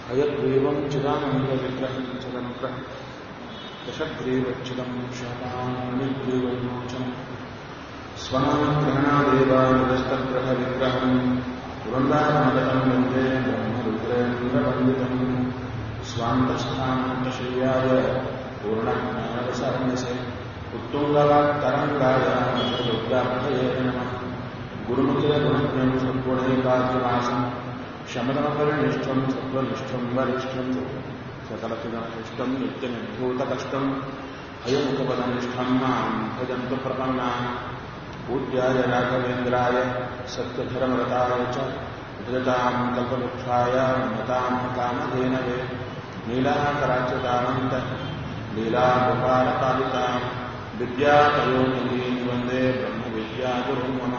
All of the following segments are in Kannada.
हयग्रीवं चिदानन्दविग्रहं चिदनुग्रहं दशग्रीवच्छिदं शतानिग्रीवविमोचनं स्वनाग्रहणादेवानिरस्तग्रहविग्रहं वृन्दावनगतं वन्दे ब्रह्मरुद्रेन्द्रवन्दितं स्वान्तस्थानन्तशय्याय पूर्णज्ञानरसर्णसे उत्तुङ्गवाक्तरङ्गाय रुद्रार्थये नमः गुरुमुखिलगुणज्ञं सद्गुणैकाग्रवासं शमदमपरिनिष्ठं सत्त्वनिष्ठं वरिष्ठं सकलसुदनिष्ठं नित्यनिर्भूतकष्टं हयमुखपदनिष्ठं मां भजन्तु प्रपन्नाः पूज्याय राघवेन्द्राय सत्यधर्मरताय च भजतां कल्पवृक्षाय नतां कामधेनवे नीलाकराच्युतानन्त लीलागोपालपालितां विद्यापयोनिधीं वन्दे ब्रह्मविद्यागुरुं मम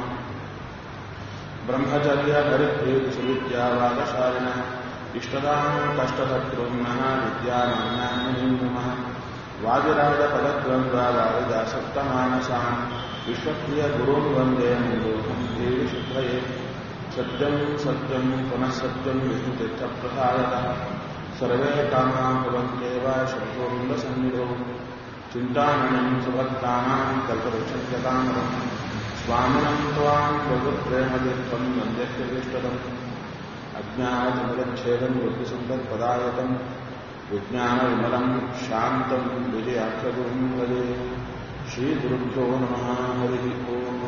ब्रह्मचर्यपरिभेदसुविद्यावादशालिनः इष्टदां कष्टशत्रुघ्नः विद्यामान्यान्मुनिं नमः वादिराजपदद्वन्द्वादिदासक्तमानसान् विश्वप्रियगुरुं वन्दे मुलोकं देवि शुद्धये सत्यं सत्यं पुनः सत्यं विष्णुतीर्थप्रसादतः सर्वे कामा भवन्त्येव शत्रुन्दसन्निधौ चिन्तामणिं सुभक्तानां कल्पवृक्षत्यकामरम् स्वामिनं त्वां प्रभुप्रेमदीर्थं वन्द्यत्यभीष्टदम् अज्ञानजनगच्छेदं बुद्धिसम्पत्पदायतं विज्ञानविमलं शान्तं विजयाख्यगुरुं वदे श्रीगुरुभ्यो नमः हरिः ओम्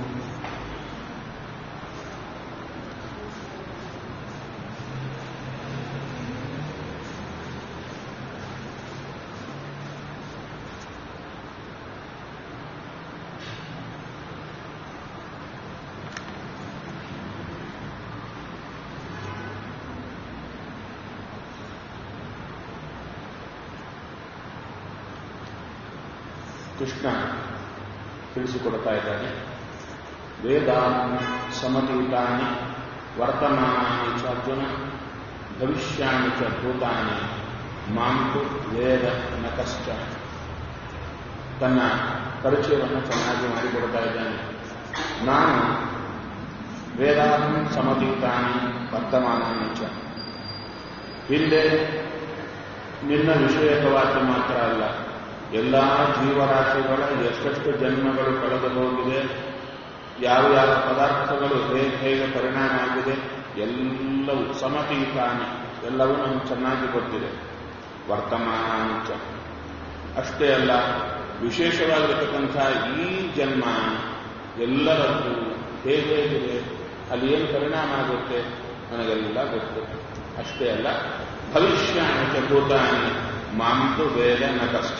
ಕೃಷ್ಣ ತಿಳಿಸಿಕೊಡ್ತಾ ಇದ್ದಾನೆ ವೇದಾನ್ ಸಮತೀತಾನಿ ವರ್ತಮಾನಾನಿ ಚ ಅರ್ಜುನ ಭವಿಷ್ಯಾನಿ ಚ ಭೂತಾನಿ ಮಾಂತು ವೇದ ನ ಕಷ್ಟ ತನ್ನ ಪರಿಚಯವನ್ನು ಚೆನ್ನಾಗಿ ಮಾಡಿಕೊಡ್ತಾ ಇದ್ದಾನೆ ನಾನು ವೇದಾನ್ ಸಮತೀತಾನಿ ವರ್ತಮಾನಾನಿ ಚ ಹಿಂದೆ ನಿನ್ನ ವಿಷಯಕವಾಗಿ ಮಾತ್ರ ಅಲ್ಲ ಎಲ್ಲ ಜೀವರಾಶಿಗಳ ಎಷ್ಟೆಷ್ಟು ಜನ್ಮಗಳು ಕಳೆದು ಹೋಗಿದೆ ಯಾವ ಯಾವ ಪದಾರ್ಥಗಳು ಹೇಗೆ ಹೇಗೆ ಪರಿಣಾಮ ಆಗಿದೆ ಎಲ್ಲವೂ ಸಮತೀತಾನಿ ಎಲ್ಲವೂ ನಮ್ಗೆ ಚೆನ್ನಾಗಿ ಗೊತ್ತಿದೆ ವರ್ತಮಾನಾಂಚ ಅಷ್ಟೇ ಅಲ್ಲ ವಿಶೇಷವಾಗಿರತಕ್ಕಂಥ ಈ ಜನ್ಮ ಎಲ್ಲರದ್ದು ಹೇಗೆ ಹೇಗಿದೆ ಅಲ್ಲಿ ಏನು ಪರಿಣಾಮ ಆಗುತ್ತೆ ನನಗೆಲ್ಲ ಗೊತ್ತು ಅಷ್ಟೇ ಅಲ್ಲ ಭವಿಷ್ಯ ಭೂತಾನಿ ಮಾಂತು ವೇದ ನ ಕಷ್ಟ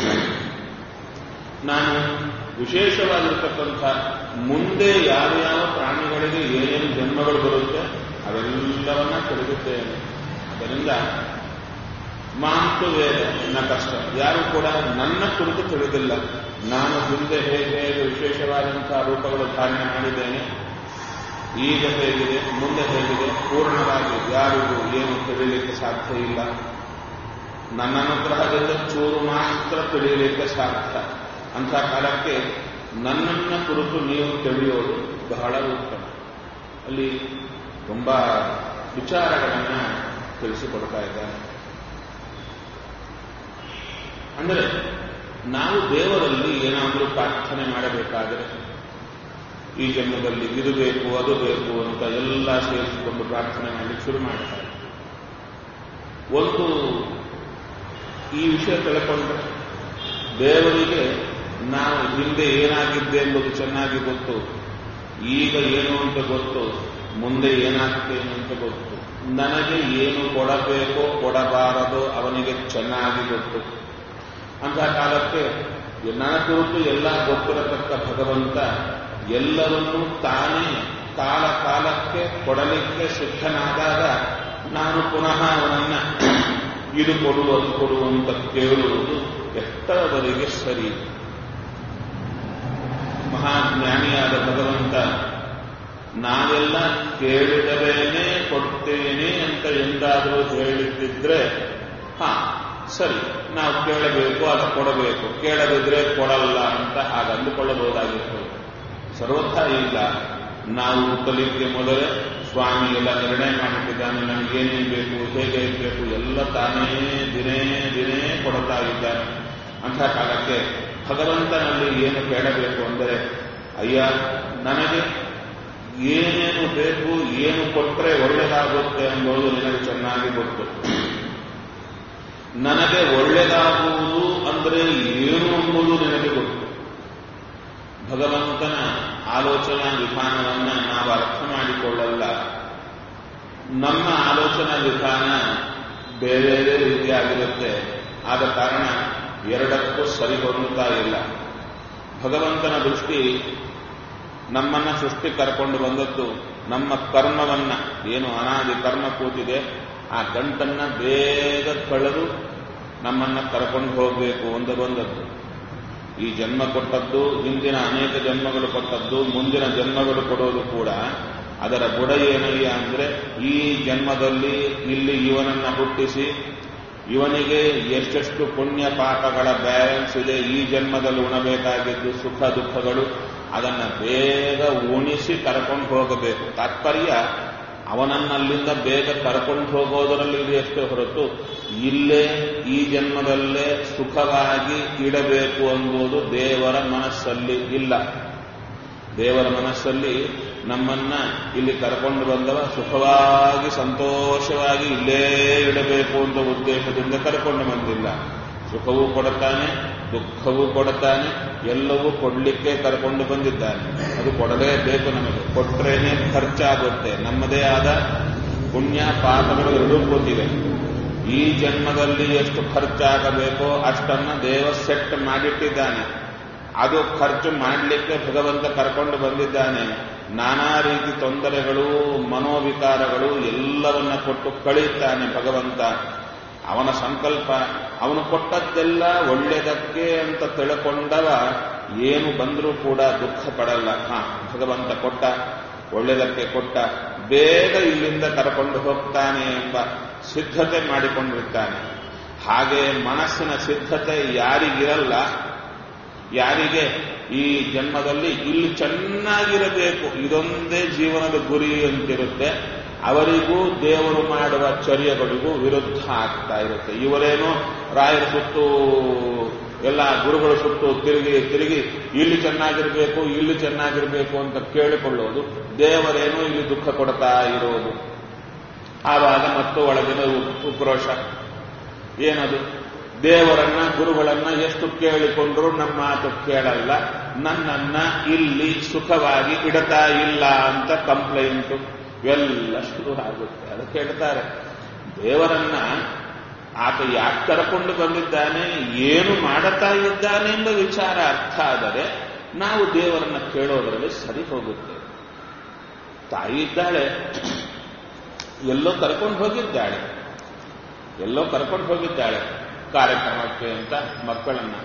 ನಾನು ವಿಶೇಷವಾಗಿರ್ತಕ್ಕಂಥ ಮುಂದೆ ಯಾವ ಯಾವ ಪ್ರಾಣಿಗಳಿಗೆ ಏನೇನು ಜನ್ಮಗಳು ಬರುತ್ತೆ ಅವೆಲ್ಲವನ್ನ ತಿಳಿದುತ್ತೇನೆ ಅದರಿಂದ ಮಾಂತು ವೇದ ನ ಕಷ್ಟ ಯಾರು ಕೂಡ ನನ್ನ ಕುರಿತು ತಿಳಿದಿಲ್ಲ ನಾನು ಹಿಂದೆ ಹೇಗೆ ಹೇಗೆ ವಿಶೇಷವಾದಂತಹ ರೂಪಗಳು ಧಾರಣೆ ಮಾಡಿದ್ದೇನೆ ಈಗ ಹೇಗಿದೆ ಮುಂದೆ ಹೇಗಿದೆ ಪೂರ್ಣವಾಗಿ ಯಾರಿಗೂ ಏನು ತಿಳಿಯಲಿಕ್ಕೆ ಸಾಧ್ಯ ಇಲ್ಲ ನನ್ನ ಅನುಗ್ರಹದಿಂದ ಚೂರು ಮಾತ್ರ ತಿಳಿಯಲಿಕ್ಕೆ ಸಾಧ್ಯ ಅಂಥ ಕಾಲಕ್ಕೆ ನನ್ನನ್ನ ಕುರಿತು ನೀವು ತಿಳಿಯೋದು ಬಹಳ ಉತ್ತಮ ಅಲ್ಲಿ ತುಂಬ ವಿಚಾರಗಳನ್ನು ತಿಳಿಸಿಕೊಡ್ತಾ ಇದ್ದಾರೆ ಅಂದರೆ ನಾವು ದೇವರಲ್ಲಿ ಏನಾದರೂ ಪ್ರಾರ್ಥನೆ ಮಾಡಬೇಕಾದರೆ ಈ ಜನ್ಮದಲ್ಲಿ ಇದು ಬೇಕು ಅದು ಬೇಕು ಅಂತ ಎಲ್ಲ ಸೇರಿಸಿಕೊಂಡು ಪ್ರಾರ್ಥನೆ ಮಾಡಲಿಕ್ಕೆ ಶುರು ಮಾಡ್ತಾರೆ ಒಂದು ಈ ವಿಷಯ ತಿಳ್ಕೊಂಡ್ರೆ ದೇವರಿಗೆ ನಾವು ಹಿಂದೆ ಏನಾಗಿದ್ದೆ ಎಂಬುದು ಚೆನ್ನಾಗಿ ಗೊತ್ತು ಈಗ ಏನು ಅಂತ ಗೊತ್ತು ಮುಂದೆ ಏನಾಗ್ತೇನೆ ಅಂತ ಗೊತ್ತು ನನಗೆ ಏನು ಕೊಡಬೇಕೋ ಕೊಡಬಾರದೋ ಅವನಿಗೆ ಚೆನ್ನಾಗಿ ಗೊತ್ತು ಅಂತ ಕಾಲಕ್ಕೆ ನನ್ನ ಕುರಿತು ಎಲ್ಲ ಗೊತ್ತಿರತಕ್ಕ ಭಗವಂತ ಎಲ್ಲರನ್ನೂ ತಾನೇ ಕಾಲ ಕಾಲಕ್ಕೆ ಕೊಡಲಿಕ್ಕೆ ಸಿದ್ಧನಾದಾಗ ನಾನು ಪುನಃ ಅವನನ್ನ ಇದು ಕೊಡು ಅದು ಕೊಡು ಅಂತ ಕೇಳುವುದು ಎಷ್ಟರವರೆಗೆ ಸರಿ ಮಹಾಜ್ಞಾನಿಯಾದ ಭಗವಂತ ನಾವೆಲ್ಲ ಕೇಳಿದರೇನೆ ಕೊಡ್ತೇನೆ ಅಂತ ಎಂದಾದರೂ ಹೇಳಿದ್ದಿದ್ರೆ ಹಾ ಸರಿ ನಾವು ಕೇಳಬೇಕು ಅದು ಕೊಡಬೇಕು ಕೇಳದಿದ್ರೆ ಕೊಡಲ್ಲ ಅಂತ ಹಾಗೆ ಅಂದುಕೊಳ್ಳಬಹುದಾಗಿತ್ತು ಸರ್ವಥ ಇಲ್ಲ ನಾವು ಹುಟ್ಟಲಿಕ್ಕೆ ಮೊದಲೇ ಸ್ವಾಮಿ ಎಲ್ಲ ನಿರ್ಣಯ ಮಾಡಿಟ್ಟಿದ್ದಾನೆ ನನಗೇನೇನು ಬೇಕು ಹೇಗೆ ಬೇಕು ಎಲ್ಲ ತಾನೇ ದಿನೇ ದಿನೇ ಕೊಡುತ್ತಾ ಇದ್ದಾನೆ ಅಂಥ ಕಾಲಕ್ಕೆ ಭಗವಂತನಲ್ಲಿ ಏನು ಕೇಳಬೇಕು ಅಂದರೆ ಅಯ್ಯ ನನಗೆ ಏನೇನು ಬೇಕು ಏನು ಕೊಟ್ಟರೆ ಒಳ್ಳೆಯದಾಗುತ್ತೆ ಎಂಬುದು ನಿನಗೆ ಚೆನ್ನಾಗಿ ಗೊತ್ತು ನನಗೆ ಒಳ್ಳೆಯದಾಗುವುದು ಅಂದರೆ ಏನು ಎಂಬುದು ನಿನಗೆ ಗೊತ್ತು ಭಗವಂತನ ಆಲೋಚನಾ ವಿಧಾನವನ್ನು ನಾವು ಅರ್ಥ ಮಾಡಿಕೊಳ್ಳಲ್ಲ ನಮ್ಮ ಆಲೋಚನಾ ವಿಧಾನ ಬೇರೆ ಬೇರೆ ರೀತಿಯಾಗಿರುತ್ತೆ ಆದ ಕಾರಣ ಎರಡಕ್ಕೂ ಸರಿ ಹೊಂದುತ್ತಾ ಇಲ್ಲ ಭಗವಂತನ ದೃಷ್ಟಿ ನಮ್ಮನ್ನ ಸೃಷ್ಟಿ ಕರ್ಕೊಂಡು ಬಂದದ್ದು ನಮ್ಮ ಕರ್ಮವನ್ನ ಏನು ಅನಾದಿ ಕರ್ಮ ಕೂತಿದೆ ಆ ಗಂಟನ್ನ ಬೇಗ ಕಳೆದು ನಮ್ಮನ್ನ ಕರ್ಕೊಂಡು ಹೋಗಬೇಕು ಅಂತ ಬಂದದ್ದು ಈ ಜನ್ಮ ಕೊಟ್ಟದ್ದು ಹಿಂದಿನ ಅನೇಕ ಜನ್ಮಗಳು ಕೊಟ್ಟದ್ದು ಮುಂದಿನ ಜನ್ಮಗಳು ಕೊಡೋದು ಕೂಡ ಅದರ ಬುಡ ಏನಯ್ಯ ಅಂದ್ರೆ ಈ ಜನ್ಮದಲ್ಲಿ ಇಲ್ಲಿ ಇವನನ್ನ ಹುಟ್ಟಿಸಿ ಇವನಿಗೆ ಎಷ್ಟೆಷ್ಟು ಪುಣ್ಯ ಪಾಪಗಳ ಬ್ಯಾಲೆನ್ಸ್ ಇದೆ ಈ ಜನ್ಮದಲ್ಲಿ ಉಣಬೇಕಾಗಿದ್ದು ಸುಖ ದುಃಖಗಳು ಅದನ್ನ ಬೇಗ ಉಣಿಸಿ ಕರ್ಕೊಂಡು ಹೋಗಬೇಕು ತಾತ್ಪರ್ಯ ಅವನನ್ನಲ್ಲಿಂದ ಬೇಗ ಕರ್ಕೊಂಡು ಹೋಗೋದರಲ್ಲಿ ಇದೆಯಷ್ಟೇ ಹೊರತು ಇಲ್ಲೇ ಈ ಜನ್ಮದಲ್ಲೇ ಸುಖವಾಗಿ ಇಡಬೇಕು ಎಂಬುದು ದೇವರ ಮನಸ್ಸಲ್ಲಿ ಇಲ್ಲ ದೇವರ ಮನಸ್ಸಲ್ಲಿ ನಮ್ಮನ್ನ ಇಲ್ಲಿ ಕರ್ಕೊಂಡು ಬಂದವ ಸುಖವಾಗಿ ಸಂತೋಷವಾಗಿ ಇಲ್ಲೇ ಇಡಬೇಕು ಅಂತ ಉದ್ದೇಶದಿಂದ ಕರ್ಕೊಂಡು ಬಂದಿಲ್ಲ ಸುಖವೂ ಕೊಡುತ್ತಾನೆ ದುಃಖವೂ ಕೊಡುತ್ತಾನೆ ಎಲ್ಲವೂ ಕೊಡ್ಲಿಕ್ಕೆ ಕರ್ಕೊಂಡು ಬಂದಿದ್ದಾನೆ ಅದು ಕೊಡಲೇಬೇಕು ನಮಗೆ ಕೊಟ್ರೇನೆ ಖರ್ಚಾಗುತ್ತೆ ನಮ್ಮದೇ ಆದ ಪುಣ್ಯ ಪಾಪಗಳು ಎರಡೂ ಕೂತಿವೆ ಈ ಜನ್ಮದಲ್ಲಿ ಎಷ್ಟು ಖರ್ಚಾಗಬೇಕೋ ಅಷ್ಟನ್ನ ದೇವ ಸೆಟ್ ಮಾಡಿಟ್ಟಿದ್ದಾನೆ ಅದು ಖರ್ಚು ಮಾಡಲಿಕ್ಕೆ ಭಗವಂತ ಕರ್ಕೊಂಡು ಬಂದಿದ್ದಾನೆ ನಾನಾ ರೀತಿ ತೊಂದರೆಗಳು ಮನೋವಿಕಾರಗಳು ಎಲ್ಲವನ್ನ ಕೊಟ್ಟು ಕಳೆಯುತ್ತಾನೆ ಭಗವಂತ ಅವನ ಸಂಕಲ್ಪ ಅವನು ಕೊಟ್ಟದ್ದೆಲ್ಲ ಒಳ್ಳೆಯದಕ್ಕೆ ಅಂತ ತಿಳ್ಕೊಂಡವ ಏನು ಬಂದರೂ ಕೂಡ ದುಃಖ ಪಡಲ್ಲ ಹಾ ಭಗವಂತ ಕೊಟ್ಟ ಒಳ್ಳೆಯದಕ್ಕೆ ಕೊಟ್ಟ ಬೇಗ ಇಲ್ಲಿಂದ ಕರ್ಕೊಂಡು ಹೋಗ್ತಾನೆ ಎಂಬ ಸಿದ್ಧತೆ ಮಾಡಿಕೊಂಡಿರ್ತಾನೆ ಹಾಗೆ ಮನಸ್ಸಿನ ಸಿದ್ಧತೆ ಯಾರಿಗಿರಲ್ಲ ಯಾರಿಗೆ ಈ ಜನ್ಮದಲ್ಲಿ ಇಲ್ಲಿ ಚೆನ್ನಾಗಿರಬೇಕು ಇದೊಂದೇ ಜೀವನದ ಗುರಿ ಅಂತಿರುತ್ತೆ ಅವರಿಗೂ ದೇವರು ಮಾಡುವ ಚರ್ಯಗಳಿಗೂ ವಿರುದ್ಧ ಆಗ್ತಾ ಇರುತ್ತೆ ಇವರೇನೋ ರಾಯರ ಸುತ್ತು ಎಲ್ಲ ಗುರುಗಳ ಸುತ್ತು ತಿರುಗಿ ತಿರುಗಿ ಇಲ್ಲಿ ಚೆನ್ನಾಗಿರ್ಬೇಕು ಇಲ್ಲಿ ಚೆನ್ನಾಗಿರ್ಬೇಕು ಅಂತ ಕೇಳಿಕೊಳ್ಳೋದು ದೇವರೇನೋ ಇಲ್ಲಿ ದುಃಖ ಕೊಡ್ತಾ ಇರೋದು ಆವಾಗ ಮತ್ತು ಒಳಗಿನ ಉಕ್ರೋಶ ಏನದು ದೇವರನ್ನ ಗುರುಗಳನ್ನ ಎಷ್ಟು ಕೇಳಿಕೊಂಡ್ರು ನಮ್ಮ ಮಾತು ಕೇಳಲ್ಲ ನನ್ನನ್ನ ಇಲ್ಲಿ ಸುಖವಾಗಿ ಇಡತಾ ಇಲ್ಲ ಅಂತ ಕಂಪ್ಲೇಂಟು ಇವೆಲ್ಲ ಶುರು ಆಗುತ್ತೆ ಅದಕ್ಕೆ ಹೇಳ್ತಾರೆ ದೇವರನ್ನ ಆತ ಯಾಕೆ ಕರ್ಕೊಂಡು ಬಂದಿದ್ದಾನೆ ಏನು ಮಾಡುತ್ತಾ ಇದ್ದಾನೆ ಎಂಬ ವಿಚಾರ ಅರ್ಥ ಆದರೆ ನಾವು ದೇವರನ್ನ ಕೇಳೋದರಲ್ಲಿ ಸರಿ ಹೋಗುತ್ತೆ ತಾಯಿ ಇದ್ದಾಳೆ ಎಲ್ಲೋ ಕರ್ಕೊಂಡು ಹೋಗಿದ್ದಾಳೆ ಎಲ್ಲೋ ಕರ್ಕೊಂಡು ಹೋಗಿದ್ದಾಳೆ ಕಾರ್ಯಕ್ರಮಕ್ಕೆ ಅಂತ ಮಕ್ಕಳನ್ನ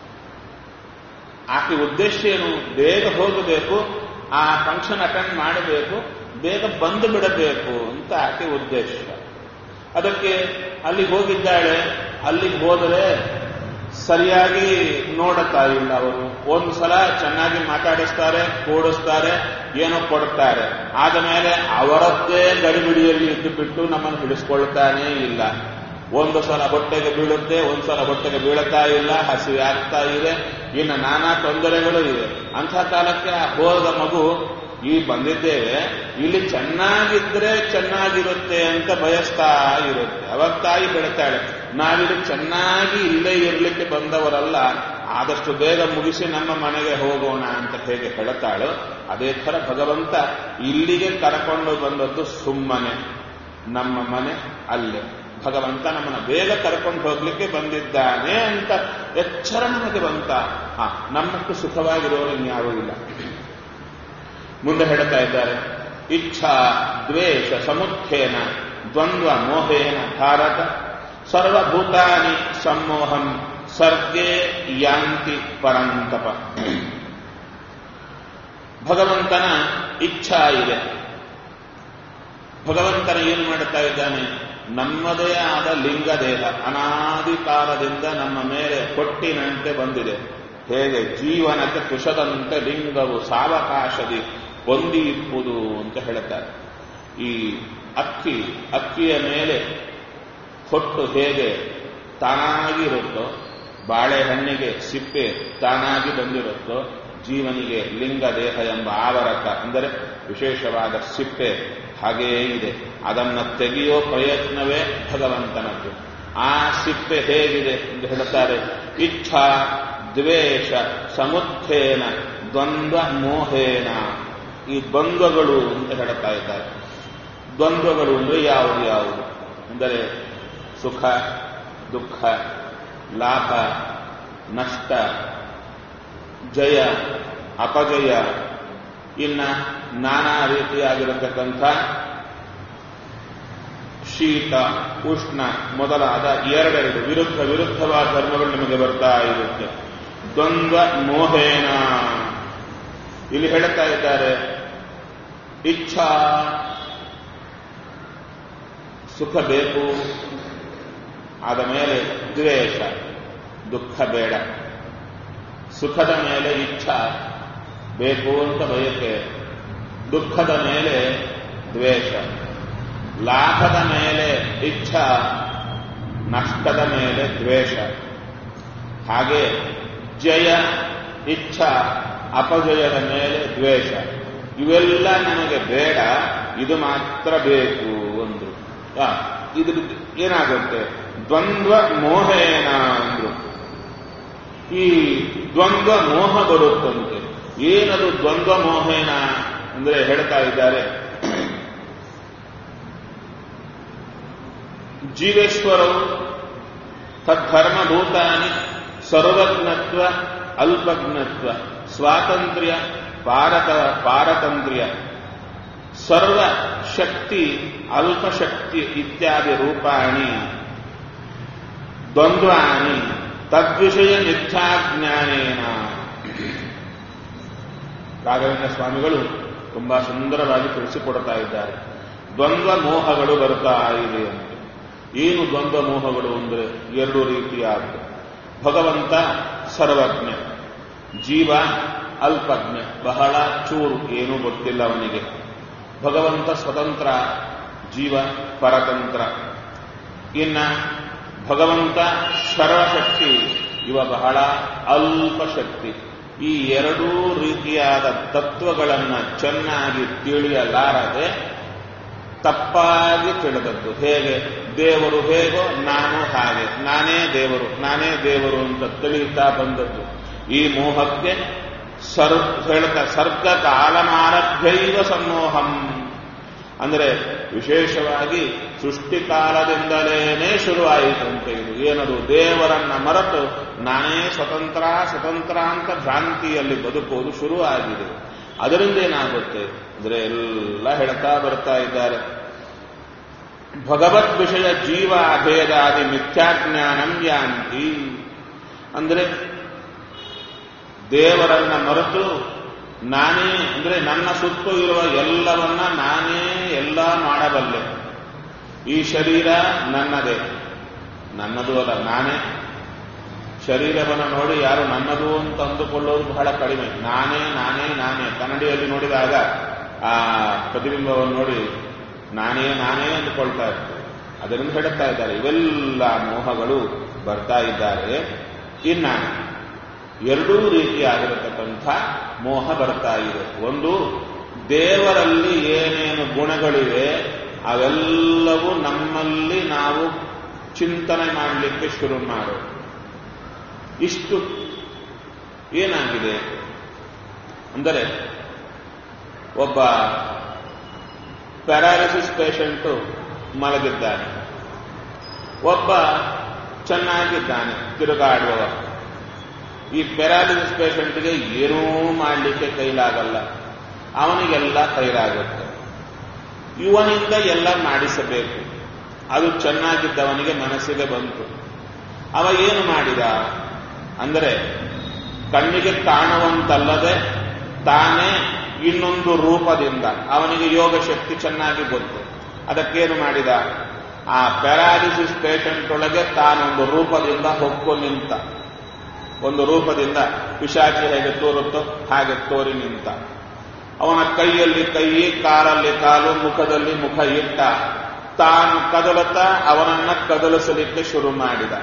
ಆಕೆ ಉದ್ದೇಶ ಏನು ಬೇಗ ಹೋಗಬೇಕು ಆ ಫಂಕ್ಷನ್ ಅಟೆಂಡ್ ಮಾಡಬೇಕು ಬೇಗ ಬಂದು ಬಿಡಬೇಕು ಅಂತ ಆಕೆ ಉದ್ದೇಶ ಅದಕ್ಕೆ ಅಲ್ಲಿಗೆ ಹೋಗಿದ್ದಾಳೆ ಅಲ್ಲಿಗೆ ಹೋದರೆ ಸರಿಯಾಗಿ ನೋಡುತ್ತಾ ಇಲ್ಲ ಅವರು ಒಂದು ಸಲ ಚೆನ್ನಾಗಿ ಮಾತಾಡಿಸ್ತಾರೆ ಕೂಡಿಸ್ತಾರೆ ಏನೋ ಕೊಡ್ತಾರೆ ಆದ ಮೇಲೆ ಅವರದ್ದೇ ಗಡಿಬಿಡಿಯಲ್ಲಿ ಇದ್ದು ಬಿಟ್ಟು ನಮ್ಮನ್ನು ಹಿಡಿಸ್ಕೊಳ್ತಾನೇ ಇಲ್ಲ ಒಂದು ಸಲ ಹೊಟ್ಟೆಗೆ ಬೀಳುತ್ತೆ ಒಂದು ಸಲ ಹೊಟ್ಟೆಗೆ ಬೀಳುತ್ತಾ ಇಲ್ಲ ಹಸಿವೆ ಆಗ್ತಾ ಇದೆ ಇನ್ನು ನಾನಾ ತೊಂದರೆಗಳು ಇವೆ ಅಂಥ ಕಾಲಕ್ಕೆ ಆ ಹೋದ ಮಗು ಈ ಬಂದಿದ್ದೇವೆ ಇಲ್ಲಿ ಚೆನ್ನಾಗಿದ್ರೆ ಚೆನ್ನಾಗಿರುತ್ತೆ ಅಂತ ಬಯಸ್ತಾ ಇರುತ್ತೆ ಅವಾಗ ತಾಯಿ ಬೆಳಿತಾಳೆ ನಾವಿಲ್ಲಿ ಚೆನ್ನಾಗಿ ಇಲ್ಲೇ ಇರಲಿಕ್ಕೆ ಬಂದವರಲ್ಲ ಆದಷ್ಟು ಬೇಗ ಮುಗಿಸಿ ನಮ್ಮ ಮನೆಗೆ ಹೋಗೋಣ ಅಂತ ಹೇಗೆ ಹೇಳ್ತಾಳೋ ಅದೇ ಥರ ಭಗವಂತ ಇಲ್ಲಿಗೆ ಕರ್ಕೊಂಡು ಬಂದದ್ದು ಸುಮ್ಮನೆ ನಮ್ಮ ಮನೆ ಅಲ್ಲೇ ಭಗವಂತ ನಮ್ಮನ್ನ ಬೇಗ ಕರ್ಕೊಂಡು ಹೋಗ್ಲಿಕ್ಕೆ ಬಂದಿದ್ದಾನೆ ಅಂತ ಎಚ್ಚರ ನಮಗೆ ಬಂತ ಆ ನಮ್ಮಷ್ಟು ಸುಖವಾಗಿರೋರು ಇನ್ಯಾರೂ ಇಲ್ಲ ಮುಂದೆ ಹೇಳ್ತಾ ಇದ್ದಾರೆ ಇಚ್ಛಾ ದ್ವೇಷ ಸಮುಖ್ಯೇನ ದ್ವಂದ್ವ ಮೋಹೇನ ಭಾರತ ಸರ್ವಭೂತಾನಿ ಸಮ್ಮೋಹಂ ಸರ್ಗೇ ಯಾಂತಿ ಪರಂತಪ ಭಗವಂತನ ಇಚ್ಛಾ ಇದೆ ಭಗವಂತನ ಏನು ಮಾಡುತ್ತಾ ಇದ್ದಾನೆ ನಮ್ಮದೇ ಆದ ಲಿಂಗ ದೇಹ ಅನಾದಿ ಕಾಲದಿಂದ ನಮ್ಮ ಮೇಲೆ ಕೊಟ್ಟಿನಂತೆ ಬಂದಿದೆ ಹೇಗೆ ಜೀವನಕ್ಕೆ ಕುಶದಂತೆ ಲಿಂಗವು ಸಾವಕಾಶದಿ ಹೊಂದಿ ಇಪ್ಪುದು ಅಂತ ಹೇಳುತ್ತಾರೆ ಈ ಅಕ್ಕಿ ಅಕ್ಕಿಯ ಮೇಲೆ ಹೊಟ್ಟು ಹೇಗೆ ತಾನಾಗಿ ಇರುತ್ತೋ ಬಾಳೆಹಣ್ಣಿಗೆ ಸಿಪ್ಪೆ ತಾನಾಗಿ ಬಂದಿರುತ್ತೋ ಜೀವನಿಗೆ ಲಿಂಗ ದೇಹ ಎಂಬ ಆವರಕ ಅಂದರೆ ವಿಶೇಷವಾದ ಸಿಪ್ಪೆ ಹಾಗೆಯೇ ಇದೆ ಅದನ್ನು ತೆಗೆಯೋ ಪ್ರಯತ್ನವೇ ಭಗವಂತನದ್ದು ಆ ಸಿಪ್ಪೆ ಹೇಗಿದೆ ಎಂದು ಹೇಳ್ತಾರೆ ಇಚ್ಛಾ ದ್ವೇಷ ಸಮುತ್ಥೇನ ದ್ವಂದ್ವ ಮೋಹೇನ ಈ ದ್ವಂದ್ವಗಳು ಅಂತ ಹೇಳ್ತಾ ಇದ್ದಾರೆ ದ್ವಂದ್ವಗಳು ಅಂದರೆ ಯಾವುದು ಯಾವುದು ಅಂದರೆ ಸುಖ ದುಃಖ ಲಾಭ ನಷ್ಟ ಜಯ ಅಪಜಯ ಇನ್ನ ನಾನಾ ರೀತಿಯಾಗಿರತಕ್ಕಂಥ ಶೀತ ಉಷ್ಣ ಮೊದಲಾದ ಎರಡೆರಡು ವಿರುದ್ಧ ವಿರುದ್ಧವಾದ ಧರ್ಮಗಳು ನಿಮಗೆ ಬರ್ತಾ ಇರುತ್ತೆ ದ್ವಂದ್ವ ಮೋಹೇನ ಇಲ್ಲಿ ಹೇಳ್ತಾ ಇದ್ದಾರೆ ಇಚ್ಛಾ ಸುಖ ಬೇಕು ಆದ ಮೇಲೆ ದ್ವೇಷ ದುಃಖ ಬೇಡ ಸುಖದ ಮೇಲೆ ಇಚ್ಛಾ ಬೇಕು ಅಂತ ಬಯಕೆ ದುಃಖದ ಮೇಲೆ ದ್ವೇಷ ಲಾಭದ ಮೇಲೆ ಇಚ್ಛಾ ನಷ್ಟದ ಮೇಲೆ ದ್ವೇಷ ಹಾಗೆ ಜಯ ಇಚ್ಛಾ ಅಪಜಯದ ಮೇಲೆ ದ್ವೇಷ ಇವೆಲ್ಲ ನಮಗೆ ಬೇಡ ಇದು ಮಾತ್ರ ಬೇಕು ಅಂದ್ರು ಆ, ಇದ್ರ ಏನಾಗುತ್ತೆ ದ್ವಂದ್ವ ಮೋಹೇನ ಅಂದ್ರು ಈ ದ್ವಂದ್ವ ಮೋಹ ಬರುತ್ತಂತೆ ಏನದು ದ್ವಂದ್ವ ಮೋಹೇನ ಅಂದ್ರೆ ಹೇಳ್ತಾ ಇದ್ದಾರೆ ಜೀವೇಶ್ವರವು ತದ್ಧರ್ಮಭೂತಾನಿ ಸರ್ವಜ್ಞತ್ವ ಅಲ್ಪಜ್ಞತ್ವ ಸ್ವಾತಂತ್ರ್ಯ ಪಾರತ ಪಾರತಂತ್ರ್ಯ ಸರ್ವ ಶಕ್ತಿ ಅಲ್ಪಶಕ್ತಿ ಇತ್ಯಾದಿ ರೂಪಾಣಿ ದ್ವಂದ್ವಾನಿ ತದ್ವಿಷಯ ಮಿಥ್ಯಾಜ್ಞಾನೇನ ರಾಘವೇಂದ್ರ ಸ್ವಾಮಿಗಳು ತುಂಬಾ ಸುಂದರವಾಗಿ ತಿಳಿಸಿಕೊಡ್ತಾ ಇದ್ದಾರೆ ದ್ವಂದ್ವ ಮೋಹಗಳು ಬರ್ತಾ ಇದೆ ಅಂತ ಏನು ದ್ವಂದ್ವ ಮೋಹಗಳು ಅಂದರೆ ಎರಡು ರೀತಿಯಾದ ಭಗವಂತ ಸರ್ವಜ್ಞ ಜೀವ ಅಲ್ಪಜ್ಞ ಬಹಳ ಚೂರು ಏನೂ ಗೊತ್ತಿಲ್ಲ ಅವನಿಗೆ ಭಗವಂತ ಸ್ವತಂತ್ರ ಜೀವ ಪರತಂತ್ರ ಇನ್ನ ಭಗವಂತ ಸರ್ವಶಕ್ತಿ ಇವ ಬಹಳ ಅಲ್ಪ ಶಕ್ತಿ ಈ ಎರಡೂ ರೀತಿಯಾದ ತತ್ವಗಳನ್ನು ಚೆನ್ನಾಗಿ ತಿಳಿಯಲಾರದೆ ತಪ್ಪಾಗಿ ತಿಳಿದದ್ದು ಹೇಗೆ ದೇವರು ಹೇಗೋ ನಾನು ಹಾಗೆ ನಾನೇ ದೇವರು ನಾನೇ ದೇವರು ಅಂತ ತಿಳಿಯುತ್ತಾ ಬಂದದ್ದು ಈ ಮೋಹಕ್ಕೆ ಸರ್ ಹೇಳ್ತಾ ಸರ್ಗ ಕಾಲಮಾರಭ್ಯೈವ ಸಮೋಹಂ ಅಂದರೆ ವಿಶೇಷವಾಗಿ ಸೃಷ್ಟಿ ಕಾಲದಿಂದಲೇನೆ ಶುರುವಾಯಿತಂತೆ ಇದು ಏನದು ದೇವರನ್ನ ಮರೆತು ನಾನೇ ಸ್ವತಂತ್ರ ಸ್ವತಂತ್ರ ಅಂತ ಭ್ರಾಂತಿಯಲ್ಲಿ ಬದುಕುವುದು ಶುರುವಾಗಿದೆ ಅದರಿಂದ ಏನಾಗುತ್ತೆ ಅಂದ್ರೆ ಎಲ್ಲ ಹೇಳ್ತಾ ಬರ್ತಾ ಇದ್ದಾರೆ ಭಗವತ್ ವಿಷಯ ಜೀವ ಅಭೇದಾದಿ ಮಿಥ್ಯಾಜ್ಞಾನಂ ಯಾಂತಿ ಅಂದ್ರೆ ದೇವರನ್ನ ಮರೆತು ನಾನೇ ಅಂದ್ರೆ ನನ್ನ ಸುತ್ತು ಇರುವ ಎಲ್ಲವನ್ನ ನಾನೇ ಎಲ್ಲ ಮಾಡಬಲ್ಲೆ ಈ ಶರೀರ ನನ್ನದೇ ನನ್ನದು ಅಲ್ಲ ನಾನೇ ಶರೀರವನ್ನು ನೋಡಿ ಯಾರು ನನ್ನದು ಅಂತ ಅಂದುಕೊಳ್ಳೋದು ಬಹಳ ಕಡಿಮೆ ನಾನೇ ನಾನೇ ನಾನೇ ಕನ್ನಡಿಯಲ್ಲಿ ನೋಡಿದಾಗ ಆ ಪ್ರತಿಬಿಂಬವನ್ನು ನೋಡಿ ನಾನೇ ನಾನೇ ಅಂದುಕೊಳ್ತಾ ಇರ್ತಾರೆ ಅದರಿಂದ ಹೇಳುತ್ತಾ ಇದ್ದಾರೆ ಇವೆಲ್ಲ ಮೋಹಗಳು ಬರ್ತಾ ಇದ್ದಾರೆ ಇನ್ನ ಎರಡೂ ರೀತಿಯಾಗಿರತಕ್ಕಂಥ ಮೋಹ ಬರ್ತಾ ಇದೆ ಒಂದು ದೇವರಲ್ಲಿ ಏನೇನು ಗುಣಗಳಿವೆ ಅವೆಲ್ಲವೂ ನಮ್ಮಲ್ಲಿ ನಾವು ಚಿಂತನೆ ಮಾಡಲಿಕ್ಕೆ ಶುರು ಮಾಡೋದು ಇಷ್ಟು ಏನಾಗಿದೆ ಅಂದರೆ ಒಬ್ಬ ಪ್ಯಾರಾಲಿಸಿಸ್ ಪೇಷಂಟು ಮಲಗಿದ್ದಾನೆ ಒಬ್ಬ ಚೆನ್ನಾಗಿದ್ದಾನೆ ತಿರುಗಾಡುವವ ಈ ಪ್ಯಾರಾಲಿಸಿಸ್ ಪೇಷಂಟ್ಗೆ ಏನೂ ಮಾಡಲಿಕ್ಕೆ ಕೈಲಾಗಲ್ಲ ಅವನಿಗೆಲ್ಲ ಕೈಲಾಗುತ್ತೆ ಇವನಿಂದ ಎಲ್ಲ ಮಾಡಿಸಬೇಕು ಅದು ಚೆನ್ನಾಗಿದ್ದವನಿಗೆ ಮನಸ್ಸಿಗೆ ಬಂತು ಅವ ಏನು ಮಾಡಿದ ಅಂದರೆ ಕಣ್ಣಿಗೆ ಕಾಣುವಂತಲ್ಲದೆ ತಾನೇ ಇನ್ನೊಂದು ರೂಪದಿಂದ ಅವನಿಗೆ ಯೋಗ ಶಕ್ತಿ ಚೆನ್ನಾಗಿ ಗೊತ್ತು ಅದಕ್ಕೇನು ಮಾಡಿದ ಆ ಪ್ಯಾರಾಲಿಸಿಸ್ ಪೇಷಂಟ್ ಒಳಗೆ ತಾನೊಂದು ರೂಪದಿಂದ ಹೊಕ್ಕು ನಿಂತ ಒಂದು ರೂಪದಿಂದ ಪಿಶಾಚಿ ಹೇಗೆ ತೋರುತ್ತೋ ಹಾಗೆ ತೋರಿ ನಿಂತ ಅವನ ಕೈಯಲ್ಲಿ ಕೈ ಕಾಲಲ್ಲಿ ಕಾಲು ಮುಖದಲ್ಲಿ ಮುಖ ಇಟ್ಟ ತಾನು ಕದಲುತ್ತಾ ಅವನನ್ನ ಕದಲಿಸಲಿಕ್ಕೆ ಶುರು ಮಾಡಿದ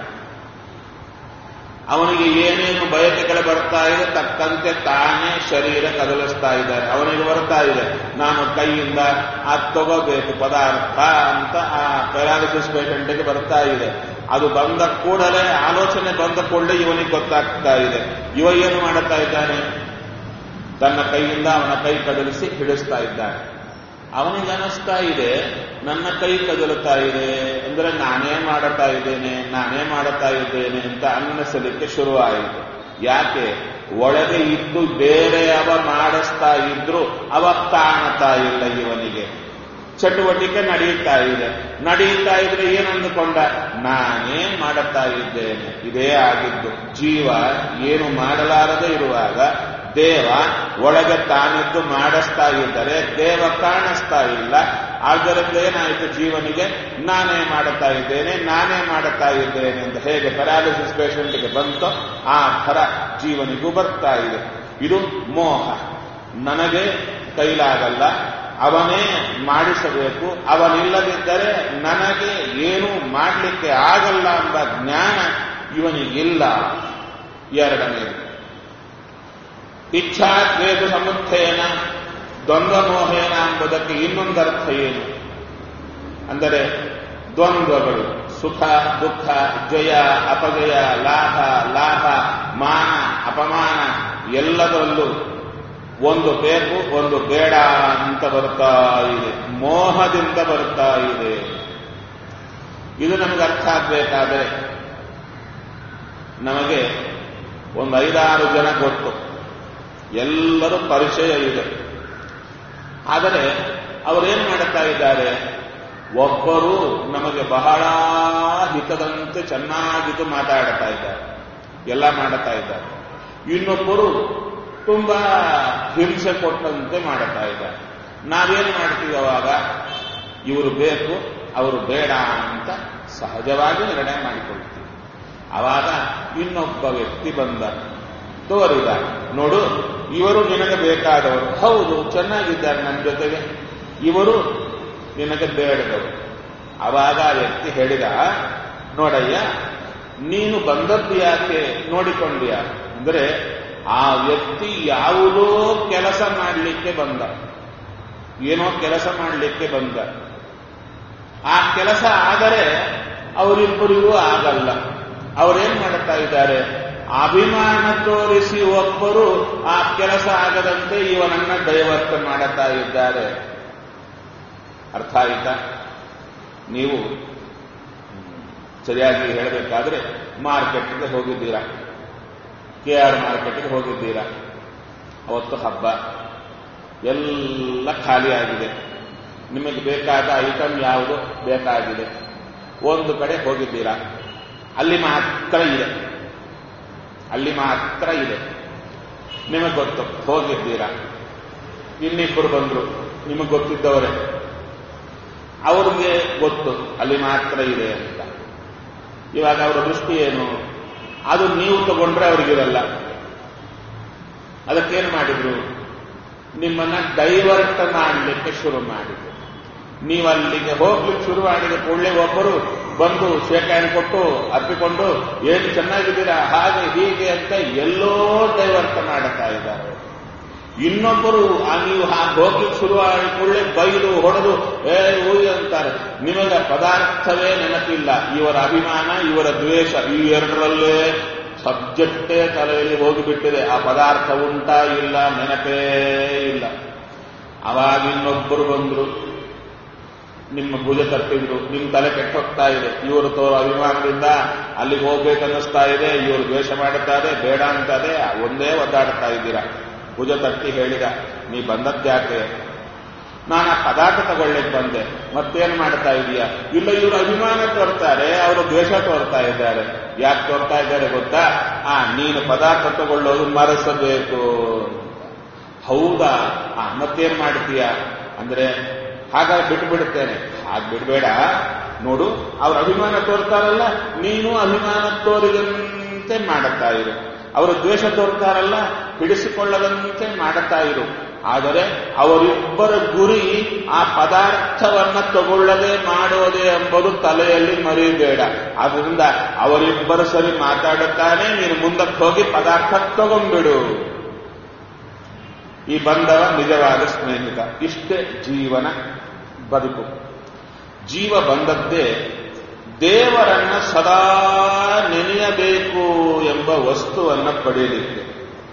ಅವನಿಗೆ ಏನೇನು ಬಯಕೆಗಳು ಬರ್ತಾ ಇದೆ ತಕ್ಕಂತೆ ತಾನೇ ಶರೀರ ಕದಲಿಸ್ತಾ ಇದ್ದಾರೆ ಅವನಿಗೆ ಬರ್ತಾ ಇದೆ ನಾನು ಕೈಯಿಂದ ಅದು ತಗೋಬೇಕು ಪದಾರ್ಥ ಅಂತ ಆ ಪ್ಯಾರಾಲಿಸಿಸ್ ಪೇಷಂಟ್ಗೆ ಬರ್ತಾ ಇದೆ ಅದು ಬಂದ ಕೂಡಲೇ ಆಲೋಚನೆ ಬಂದ ಕೂಡಲೇ ಇವನಿಗೆ ಗೊತ್ತಾಗ್ತಾ ಇದೆ ಇವ ಏನು ಮಾಡುತ್ತಾ ಇದ್ದಾನೆ ತನ್ನ ಕೈಯಿಂದ ಅವನ ಕೈ ಕದಲಿಸಿ ಹಿಡಿಸ್ತಾ ಇದ್ದಾನೆ ಅವನಿಗೆ ಅನಿಸ್ತಾ ಇದೆ ನನ್ನ ಕೈ ಕದಲುತ್ತಾ ಇದೆ ಅಂದ್ರೆ ನಾನೇ ಮಾಡುತ್ತಾ ಇದ್ದೇನೆ ನಾನೇ ಮಾಡುತ್ತಾ ಇದ್ದೇನೆ ಅಂತ ಅನ್ನಿಸಲಿಕ್ಕೆ ಶುರುವಾಯಿತು ಯಾಕೆ ಒಳಗೆ ಇದ್ದು ಬೇರೆಯವ ಮಾಡಿಸ್ತಾ ಇದ್ರು ಅವ ಕಾಣತಾ ಇಲ್ಲ ಇವನಿಗೆ ಚಟುವಟಿಕೆ ನಡೆಯುತ್ತಾ ಇದೆ ನಡೆಯುತ್ತಾ ಇದ್ರೆ ಏನಂದುಕೊಂಡ ನಾನೇ ಮಾಡುತ್ತಾ ಇದ್ದೇನೆ ಇದೇ ಆಗಿದ್ದು ಜೀವ ಏನು ಮಾಡಲಾರದೆ ಇರುವಾಗ ದೇವ ಒಳಗೆ ತಾನಿದ್ದು ಮಾಡಿಸ್ತಾ ಇದ್ದರೆ ದೇವ ಕಾಣಿಸ್ತಾ ಇಲ್ಲ ಆದ್ದರಿಂದ ಏನಾಯಿತು ಜೀವನಿಗೆ ನಾನೇ ಮಾಡುತ್ತಾ ಇದ್ದೇನೆ ನಾನೇ ಮಾಡುತ್ತಾ ಇದ್ದೇನೆ ಅಂತ ಹೇಗೆ ಪ್ಯಾರಾಲಿಸಿಸ್ ಪೇಷಂಟ್ಗೆ ಬಂತೋ ಆ ಥರ ಜೀವನಿಗೂ ಬರ್ತಾ ಇದೆ ಇದು ಮೋಹ ನನಗೆ ಕೈಲಾಗಲ್ಲ ಅವನೇ ಮಾಡಿಸಬೇಕು ಅವನಿಲ್ಲದಿದ್ದರೆ ನನಗೆ ಏನೂ ಮಾಡಲಿಕ್ಕೆ ಆಗಲ್ಲ ಎಂಬ ಜ್ಞಾನ ಇವನಿಗಿಲ್ಲ ಎರಡನೇದು ಇಚ್ಛಾ ದ್ವೇಷ ಸಮುತ್ಥೇನ ದ್ವಂದ್ವ ಮೋಹೇನ ಎಂಬುದಕ್ಕೆ ಇನ್ನೊಂದರ್ಥ ಏನು ಅಂದರೆ ದ್ವಂದ್ವಗಳು ಸುಖ ದುಃಖ ಜಯ ಅಪಜಯ ಲಾಭ ಲಾಭ ಮಾನ ಅಪಮಾನ ಎಲ್ಲದರಲ್ಲೂ ಒಂದು ಬೇಕು ಒಂದು ಬೇಡ ಅಂತ ಬರ್ತಾ ಇದೆ ಮೋಹದಿಂದ ಬರ್ತಾ ಇದೆ ಇದು ನಮಗೆ ಅರ್ಥ ಆಗಬೇಕಾದರೆ ನಮಗೆ ಒಂದು ಐದಾರು ಜನ ಗೊತ್ತು ಎಲ್ಲರೂ ಪರಿಚಯ ಇದೆ ಆದರೆ ಅವರೇನು ಮಾಡುತ್ತಾ ಇದ್ದಾರೆ ಒಬ್ಬರು ನಮಗೆ ಬಹಳ ಹಿತದಂತೆ ಚೆನ್ನಾಗಿದ್ದು ಮಾತಾಡ್ತಾ ಇದ್ದಾರೆ ಎಲ್ಲ ಮಾಡುತ್ತಾ ಇದ್ದಾರೆ ಇನ್ನೊಬ್ಬರು ತುಂಬಾ ಹಿಂಸೆ ಕೊಟ್ಟಂತೆ ಮಾಡುತ್ತಾ ಇದ್ದಾರೆ ನಾವೇನು ಮಾಡ್ತೀವಿ ಅವಾಗ ಇವರು ಬೇಕು ಅವರು ಬೇಡ ಅಂತ ಸಹಜವಾಗಿ ನಿರ್ಣಯ ಮಾಡಿಕೊಳ್ತೀವಿ ಆವಾಗ ಇನ್ನೊಬ್ಬ ವ್ಯಕ್ತಿ ಬಂದ ತೋರಿದ ನೋಡು ಇವರು ನಿನಗೆ ಬೇಕಾದವರು ಹೌದು ಚೆನ್ನಾಗಿದ್ದಾರೆ ನನ್ನ ಜೊತೆಗೆ ಇವರು ನಿನಗೆ ಬೇಡದವರು ಅವಾಗ ಆ ವ್ಯಕ್ತಿ ಹೇಳಿದ ನೋಡಯ್ಯ ನೀನು ಬಂದದ್ದು ಯಾಕೆ ನೋಡಿಕೊಂಡ್ಯಾ ಅಂದ್ರೆ ಆ ವ್ಯಕ್ತಿ ಯಾವುದೋ ಕೆಲಸ ಮಾಡಲಿಕ್ಕೆ ಬಂದ ಏನೋ ಕೆಲಸ ಮಾಡಲಿಕ್ಕೆ ಬಂದ ಆ ಕೆಲಸ ಆದರೆ ಅವರಿಬ್ಬರಿಗೂ ಆಗಲ್ಲ ಅವರೇನ್ ಮಾಡುತ್ತಾ ಇದ್ದಾರೆ ಅಭಿಮಾನ ತೋರಿಸಿ ಒಬ್ಬರು ಆ ಕೆಲಸ ಆಗದಂತೆ ಇವನನ್ನ ಡೈವರ್ಟ್ ಮಾಡುತ್ತಾ ಇದ್ದಾರೆ ಅರ್ಥ ಆಯ್ತಾ ನೀವು ಸರಿಯಾಗಿ ಹೇಳಬೇಕಾದ್ರೆ ಮಾರ್ಕೆಟ್ಗೆ ಹೋಗಿದ್ದೀರಾ ಕೆ ಆರ್ ಮಾರ್ಕೆಟ್ಗೆ ಹೋಗಿದ್ದೀರಾ ಅವತ್ತು ಹಬ್ಬ ಎಲ್ಲ ಖಾಲಿ ಆಗಿದೆ ನಿಮಗೆ ಬೇಕಾದ ಐಟಮ್ ಯಾವುದು ಬೇಕಾಗಿದೆ ಒಂದು ಕಡೆ ಹೋಗಿದ್ದೀರಾ ಅಲ್ಲಿ ಮಾತ್ರ ಇದೆ ಅಲ್ಲಿ ಮಾತ್ರ ಇದೆ ನಿಮಗೆ ಗೊತ್ತು ಹೋಗಿದ್ದೀರಾ ಇನ್ನಿಬ್ಬರು ಬಂದರು ನಿಮಗೆ ಗೊತ್ತಿದ್ದವರೇ ಅವ್ರಿಗೆ ಗೊತ್ತು ಅಲ್ಲಿ ಮಾತ್ರ ಇದೆ ಅಂತ ಇವಾಗ ಅವರ ದೃಷ್ಟಿ ಏನು ಅದು ನೀವು ತಗೊಂಡ್ರೆ ಅವ್ರಿಗಿರಲ್ಲ ಅದಕ್ಕೇನು ಮಾಡಿದ್ರು ನಿಮ್ಮನ್ನ ಡೈವರ್ಟ್ ಮಾಡಲಿಕ್ಕೆ ಶುರು ಮಾಡಿದ್ರು ನೀವು ಅಲ್ಲಿಗೆ ಹೋಗ್ಲಿಕ್ಕೆ ಶುರು ಮಾಡಿದ ಕೂಡಲೇ ಒಬ್ಬರು ಬಂದು ಶೇಖರಣೆ ಕೊಟ್ಟು ಅಪ್ಪಿಕೊಂಡು ಏನು ಚೆನ್ನಾಗಿದ್ದೀರಾ ಹಾಗೆ ಹೀಗೆ ಅಂತ ಎಲ್ಲೋ ಡೈವರ್ಟ್ ಮಾಡುತ್ತಾ ಇದ್ದಾರೆ ಇನ್ನೊಬ್ಬರು ಆ ನೀವು ಹಾಗೆ ಹೋಗ್ಲಿಕ್ಕೆ ಶುರು ಆದ ಕೂಡಲೇ ಬೈದು ಹೊಡೆದು ಏ ಊಯಿ ಅಂತಾರೆ ನಿಮಗೆ ಪದಾರ್ಥವೇ ನೆನಪಿಲ್ಲ ಇವರ ಅಭಿಮಾನ ಇವರ ದ್ವೇಷ ಈ ಎರಡರಲ್ಲೇ ಸಬ್ಜೆಕ್ಟೇ ತಲೆಯಲ್ಲಿ ಹೋಗಿಬಿಟ್ಟಿದೆ ಆ ಪದಾರ್ಥ ಉಂಟಾ ಇಲ್ಲ ನೆನಪೇ ಇಲ್ಲ ಅವಾಗ ಇನ್ನೊಬ್ಬರು ಬಂದರು ನಿಮ್ಮ ಭುಜ ತಟ್ಟಿದ್ರು ನಿಮ್ಮ ತಲೆ ಕೆಟ್ಟೋಗ್ತಾ ಇದೆ ಇವರು ತೋರೋ ಅಭಿಮಾನದಿಂದ ಅಲ್ಲಿಗೆ ಹೋಗ್ಬೇಕನ್ನಿಸ್ತಾ ಇದೆ ಇವರು ದ್ವೇಷ ಮಾಡುತ್ತಾರೆ ಬೇಡ ಅಂತಾರೆ ಒಂದೇ ಒದ್ದಾಡ್ತಾ ಇದ್ದೀರಾ ಭುಜ ತಟ್ಟಿ ಹೇಳಿದ ನೀ ಬಂದದ್ಯಾಕೆ ನಾನು ಆ ಪದಾರ್ಥ ತಗೊಳ್ಳಿಕ್ಕೆ ಬಂದೆ ಮತ್ತೇನು ಮಾಡ್ತಾ ಇದೀಯಾ ಇಲ್ಲ ಇವರು ಅಭಿಮಾನ ತೋರ್ತಾರೆ ಅವರು ದ್ವೇಷ ತೋರ್ತಾ ಇದ್ದಾರೆ ಯಾಕೆ ತೋರ್ತಾ ಇದ್ದಾರೆ ಗೊತ್ತಾ ಆ ನೀನು ಪದಾರ್ಥ ತಗೊಳ್ಳೋದು ಮರೆಸಬೇಕು ಹೌದಾ ಆ ಮತ್ತೇನ್ ಮಾಡ್ತೀಯ ಅಂದ್ರೆ ಹಾಗಾಗಿ ಬಿಟ್ಟು ಬಿಡುತ್ತೇನೆ ಹಾಗೆ ಬಿಡಬೇಡ ನೋಡು ಅವ್ರ ಅಭಿಮಾನ ತೋರ್ತಾರಲ್ಲ ನೀನು ಅಭಿಮಾನ ತೋರಿದಂತೆ ಮಾಡುತ್ತಾ ಇರು ಅವರು ದ್ವೇಷ ತೋರ್ತಾರಲ್ಲ ಹಿಡಿಸಿಕೊಳ್ಳದಂತೆ ಮಾಡುತ್ತಾ ಇರು ಆದರೆ ಅವರಿಬ್ಬರ ಗುರಿ ಆ ಪದಾರ್ಥವನ್ನ ತಗೊಳ್ಳದೆ ಮಾಡೋದೇ ಎಂಬುದು ತಲೆಯಲ್ಲಿ ಮರಿಬೇಡ ಆದ್ರಿಂದ ಅವರಿಬ್ಬರು ಸರಿ ಮಾತಾಡುತ್ತಾನೆ ನೀನು ಮುಂದಕ್ಕೆ ಹೋಗಿ ಪದಾರ್ಥ ತಗೊಂಡ್ಬಿಡು ಈ ಬಂದವ ನಿಜವಾದ ಸ್ನೇಹಿತ ಇಷ್ಟೇ ಜೀವನ ಬದುಕು ಜೀವ ಬಂದದ್ದೇ ದೇವರನ್ನ ಸದಾ ನೆನೆಯಬೇಕು ಎಂಬ ವಸ್ತುವನ್ನ ಪಡೆಯಲಿಕ್ಕೆ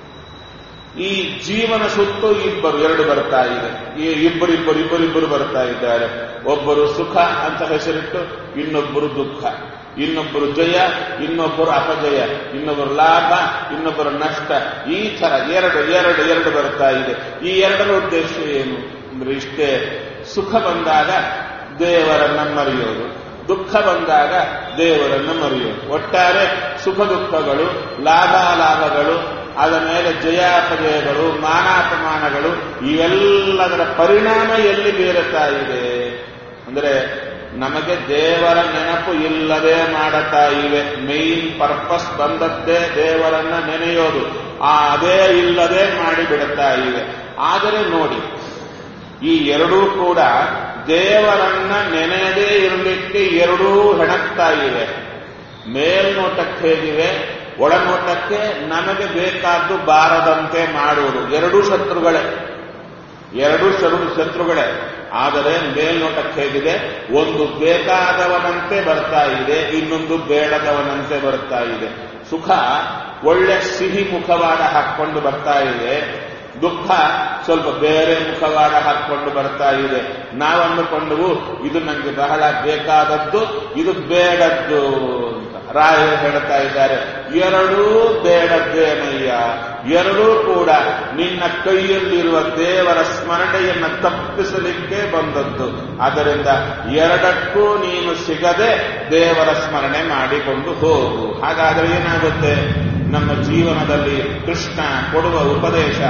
ಈ ಜೀವನ ಸುತ್ತು ಇಬ್ಬರು ಎರಡು ಬರ್ತಾ ಇದೆ ಈ ಇಬ್ಬರಿಬ್ಬರು ಇಬ್ಬರಿಬ್ಬರು ಬರ್ತಾ ಇದ್ದಾರೆ ಒಬ್ಬರು ಸುಖ ಅಂತ ಹೆಸರಿಟ್ಟು ಇನ್ನೊಬ್ಬರು ದುಃಖ ಇನ್ನೊಬ್ಬರು ಜಯ ಇನ್ನೊಬ್ಬರು ಅಪಜಯ ಇನ್ನೊಬ್ಬರು ಲಾಭ ಇನ್ನೊಬ್ಬರು ನಷ್ಟ ಈ ತರ ಎರಡು ಎರಡು ಎರಡು ಬರ್ತಾ ಇದೆ ಈ ಎರಡರ ಉದ್ದೇಶ ಏನು ಅಂದ್ರೆ ಇಷ್ಟೇ ಸುಖ ಬಂದಾಗ ದೇವರನ್ನ ಮರೆಯೋದು ದುಃಖ ಬಂದಾಗ ದೇವರನ್ನು ಮರೆಯೋದು ಒಟ್ಟಾರೆ ಸುಖ ದುಃಖಗಳು ಲಾಭಾಲಾಭಗಳು ಅದ ಮೇಲೆ ಜಯಾಪಜಯಗಳು ಮಾನಾಪಮಾನಗಳು ಇವೆಲ್ಲದರ ಪರಿಣಾಮ ಎಲ್ಲಿ ಬೀರುತ್ತಾ ಇದೆ ಅಂದರೆ ನಮಗೆ ದೇವರ ನೆನಪು ಇಲ್ಲದೆ ಮಾಡುತ್ತಾ ಇವೆ ಮೇನ್ ಪರ್ಪಸ್ ಬಂದದ್ದೇ ದೇವರನ್ನ ನೆನೆಯೋದು ಆ ಅದೇ ಇಲ್ಲದೆ ಮಾಡಿಬಿಡುತ್ತಾ ಇವೆ ಆದರೆ ನೋಡಿ ಈ ಎರಡೂ ಕೂಡ ದೇವರನ್ನ ನೆನೆಯದೇ ಇರಲಿಕ್ಕೆ ಎರಡೂ ಹೆಣಕ್ತಾ ಇವೆ ಮೇಲ್ನೋಟಕ್ಕೆ ಹೇಗಿವೆ ಒಳನೋಟಕ್ಕೆ ನಮಗೆ ಬೇಕಾದ್ದು ಬಾರದಂತೆ ಮಾಡುವುದು ಎರಡೂ ಶತ್ರುಗಳೇ ಎರಡೂ ಶತ್ರು ಶತ್ರುಗಳೇ ಆದರೆ ಮೇಲ್ನೋಟಕ್ಕೆ ಹೇಗಿದೆ ಒಂದು ಬೇಕಾದವನಂತೆ ಬರ್ತಾ ಇದೆ ಇನ್ನೊಂದು ಬೇಡದವನಂತೆ ಬರ್ತಾ ಇದೆ ಸುಖ ಒಳ್ಳೆ ಸಿಹಿ ಮುಖವಾಡ ಹಾಕೊಂಡು ಬರ್ತಾ ಇದೆ ದುಃಖ ಸ್ವಲ್ಪ ಬೇರೆ ಮುಖವಾಡ ಹಾಕೊಂಡು ಬರ್ತಾ ಇದೆ ನಾವು ಅಂದುಕೊಂಡವು ಇದು ನನಗೆ ಬಹಳ ಬೇಕಾದದ್ದು ಇದು ಬೇಡದ್ದು ಅಂತ ರಾಯರು ಹೇಳ್ತಾ ಇದ್ದಾರೆ ಎರಡೂ ಬೇಡದ್ದೇನಯ್ಯ ಎರಡೂ ಕೂಡ ನಿನ್ನ ಕೈಯಲ್ಲಿರುವ ದೇವರ ಸ್ಮರಣೆಯನ್ನ ತಪ್ಪಿಸಲಿಕ್ಕೆ ಬಂದದ್ದು ಆದ್ದರಿಂದ ಎರಡಕ್ಕೂ ನೀನು ಸಿಗದೆ ದೇವರ ಸ್ಮರಣೆ ಮಾಡಿಕೊಂಡು ಹೋಗು ಹಾಗಾದರೆ ಏನಾಗುತ್ತೆ ನಮ್ಮ ಜೀವನದಲ್ಲಿ ಕೃಷ್ಣ ಕೊಡುವ ಉಪದೇಶ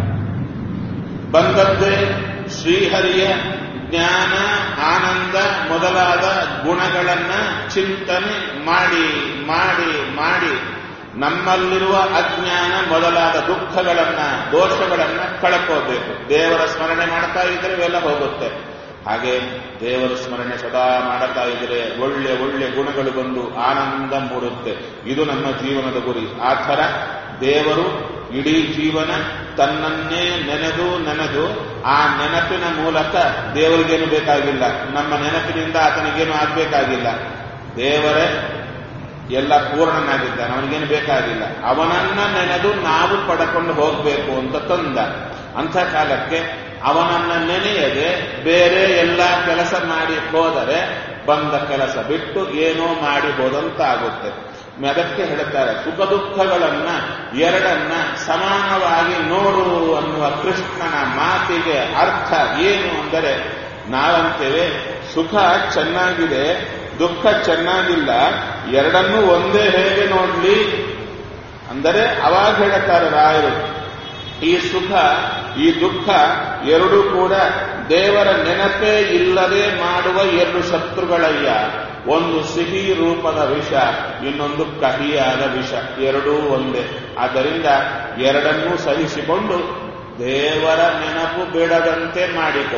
ಬಂದದ್ದೇ ಶ್ರೀಹರಿಯ ಜ್ಞಾನ ಆನಂದ ಮೊದಲಾದ ಗುಣಗಳನ್ನ ಚಿಂತನೆ ಮಾಡಿ ಮಾಡಿ ಮಾಡಿ ನಮ್ಮಲ್ಲಿರುವ ಅಜ್ಞಾನ ಮೊದಲಾದ ದುಃಖಗಳನ್ನ ದೋಷಗಳನ್ನ ಕಳ್ಕೋಬೇಕು ದೇವರ ಸ್ಮರಣೆ ಮಾಡ್ತಾ ಇದ್ರೆ ಇವೆಲ್ಲ ಹೋಗುತ್ತೆ ಹಾಗೆ ದೇವರ ಸ್ಮರಣೆ ಸದಾ ಮಾಡುತ್ತಾ ಇದ್ರೆ ಒಳ್ಳೆ ಒಳ್ಳೆ ಗುಣಗಳು ಬಂದು ಆನಂದ ಮೂಡುತ್ತೆ ಇದು ನಮ್ಮ ಜೀವನದ ಗುರಿ ಆ ಥರ ದೇವರು ಇಡೀ ಜೀವನ ತನ್ನನ್ನೇ ನೆನೆದು ನೆನೆದು ಆ ನೆನಪಿನ ಮೂಲಕ ದೇವರಿಗೇನು ಬೇಕಾಗಿಲ್ಲ ನಮ್ಮ ನೆನಪಿನಿಂದ ಆತನಿಗೇನು ಆಗ್ಬೇಕಾಗಿಲ್ಲ ದೇವರೇ ಎಲ್ಲ ಪೂರ್ಣನಾಗಿದ್ದಾನೆ ಅವನಿಗೇನು ಬೇಕಾಗಿಲ್ಲ ಅವನನ್ನ ನೆನೆದು ನಾವು ಪಡ್ಕೊಂಡು ಹೋಗಬೇಕು ಅಂತ ತಂದ ಅಂಥ ಕಾಲಕ್ಕೆ ಅವನನ್ನ ನೆನೆಯದೆ ಬೇರೆ ಎಲ್ಲ ಕೆಲಸ ಮಾಡಿ ಹೋದರೆ ಬಂದ ಕೆಲಸ ಬಿಟ್ಟು ಏನೋ ಮಾಡಿ ಹೋದಂತಾಗುತ್ತೆ ಅದಕ್ಕೆ ಹೇಳ್ತಾರೆ ಸುಖ ದುಃಖಗಳನ್ನ ಎರಡನ್ನ ಸಮಾನವಾಗಿ ನೋಡು ಅನ್ನುವ ಕೃಷ್ಣನ ಮಾತಿಗೆ ಅರ್ಥ ಏನು ಅಂದರೆ ನಾವಂತೇವೆ ಸುಖ ಚೆನ್ನಾಗಿದೆ ದುಃಖ ಚೆನ್ನಾಗಿಲ್ಲ ಎರಡನ್ನೂ ಒಂದೇ ಹೇಗೆ ನೋಡ್ಲಿ ಅಂದರೆ ಅವಾಗ ಹೇಳುತ್ತಾರೆ ರಾಯರು ಈ ಸುಖ ಈ ದುಃಖ ಎರಡೂ ಕೂಡ ದೇವರ ನೆನಪೇ ಇಲ್ಲದೆ ಮಾಡುವ ಎರಡು ಶತ್ರುಗಳಯ್ಯ ಒಂದು ಸಿಹಿ ರೂಪದ ವಿಷ ಇನ್ನೊಂದು ಕಹಿಯಾದ ವಿಷ ಎರಡೂ ಒಂದೇ ಆದ್ದರಿಂದ ಎರಡನ್ನೂ ಸಹಿಸಿಕೊಂಡು ದೇವರ ನೆನಪು ಬಿಡದಂತೆ ಮಾಡಿಕೊ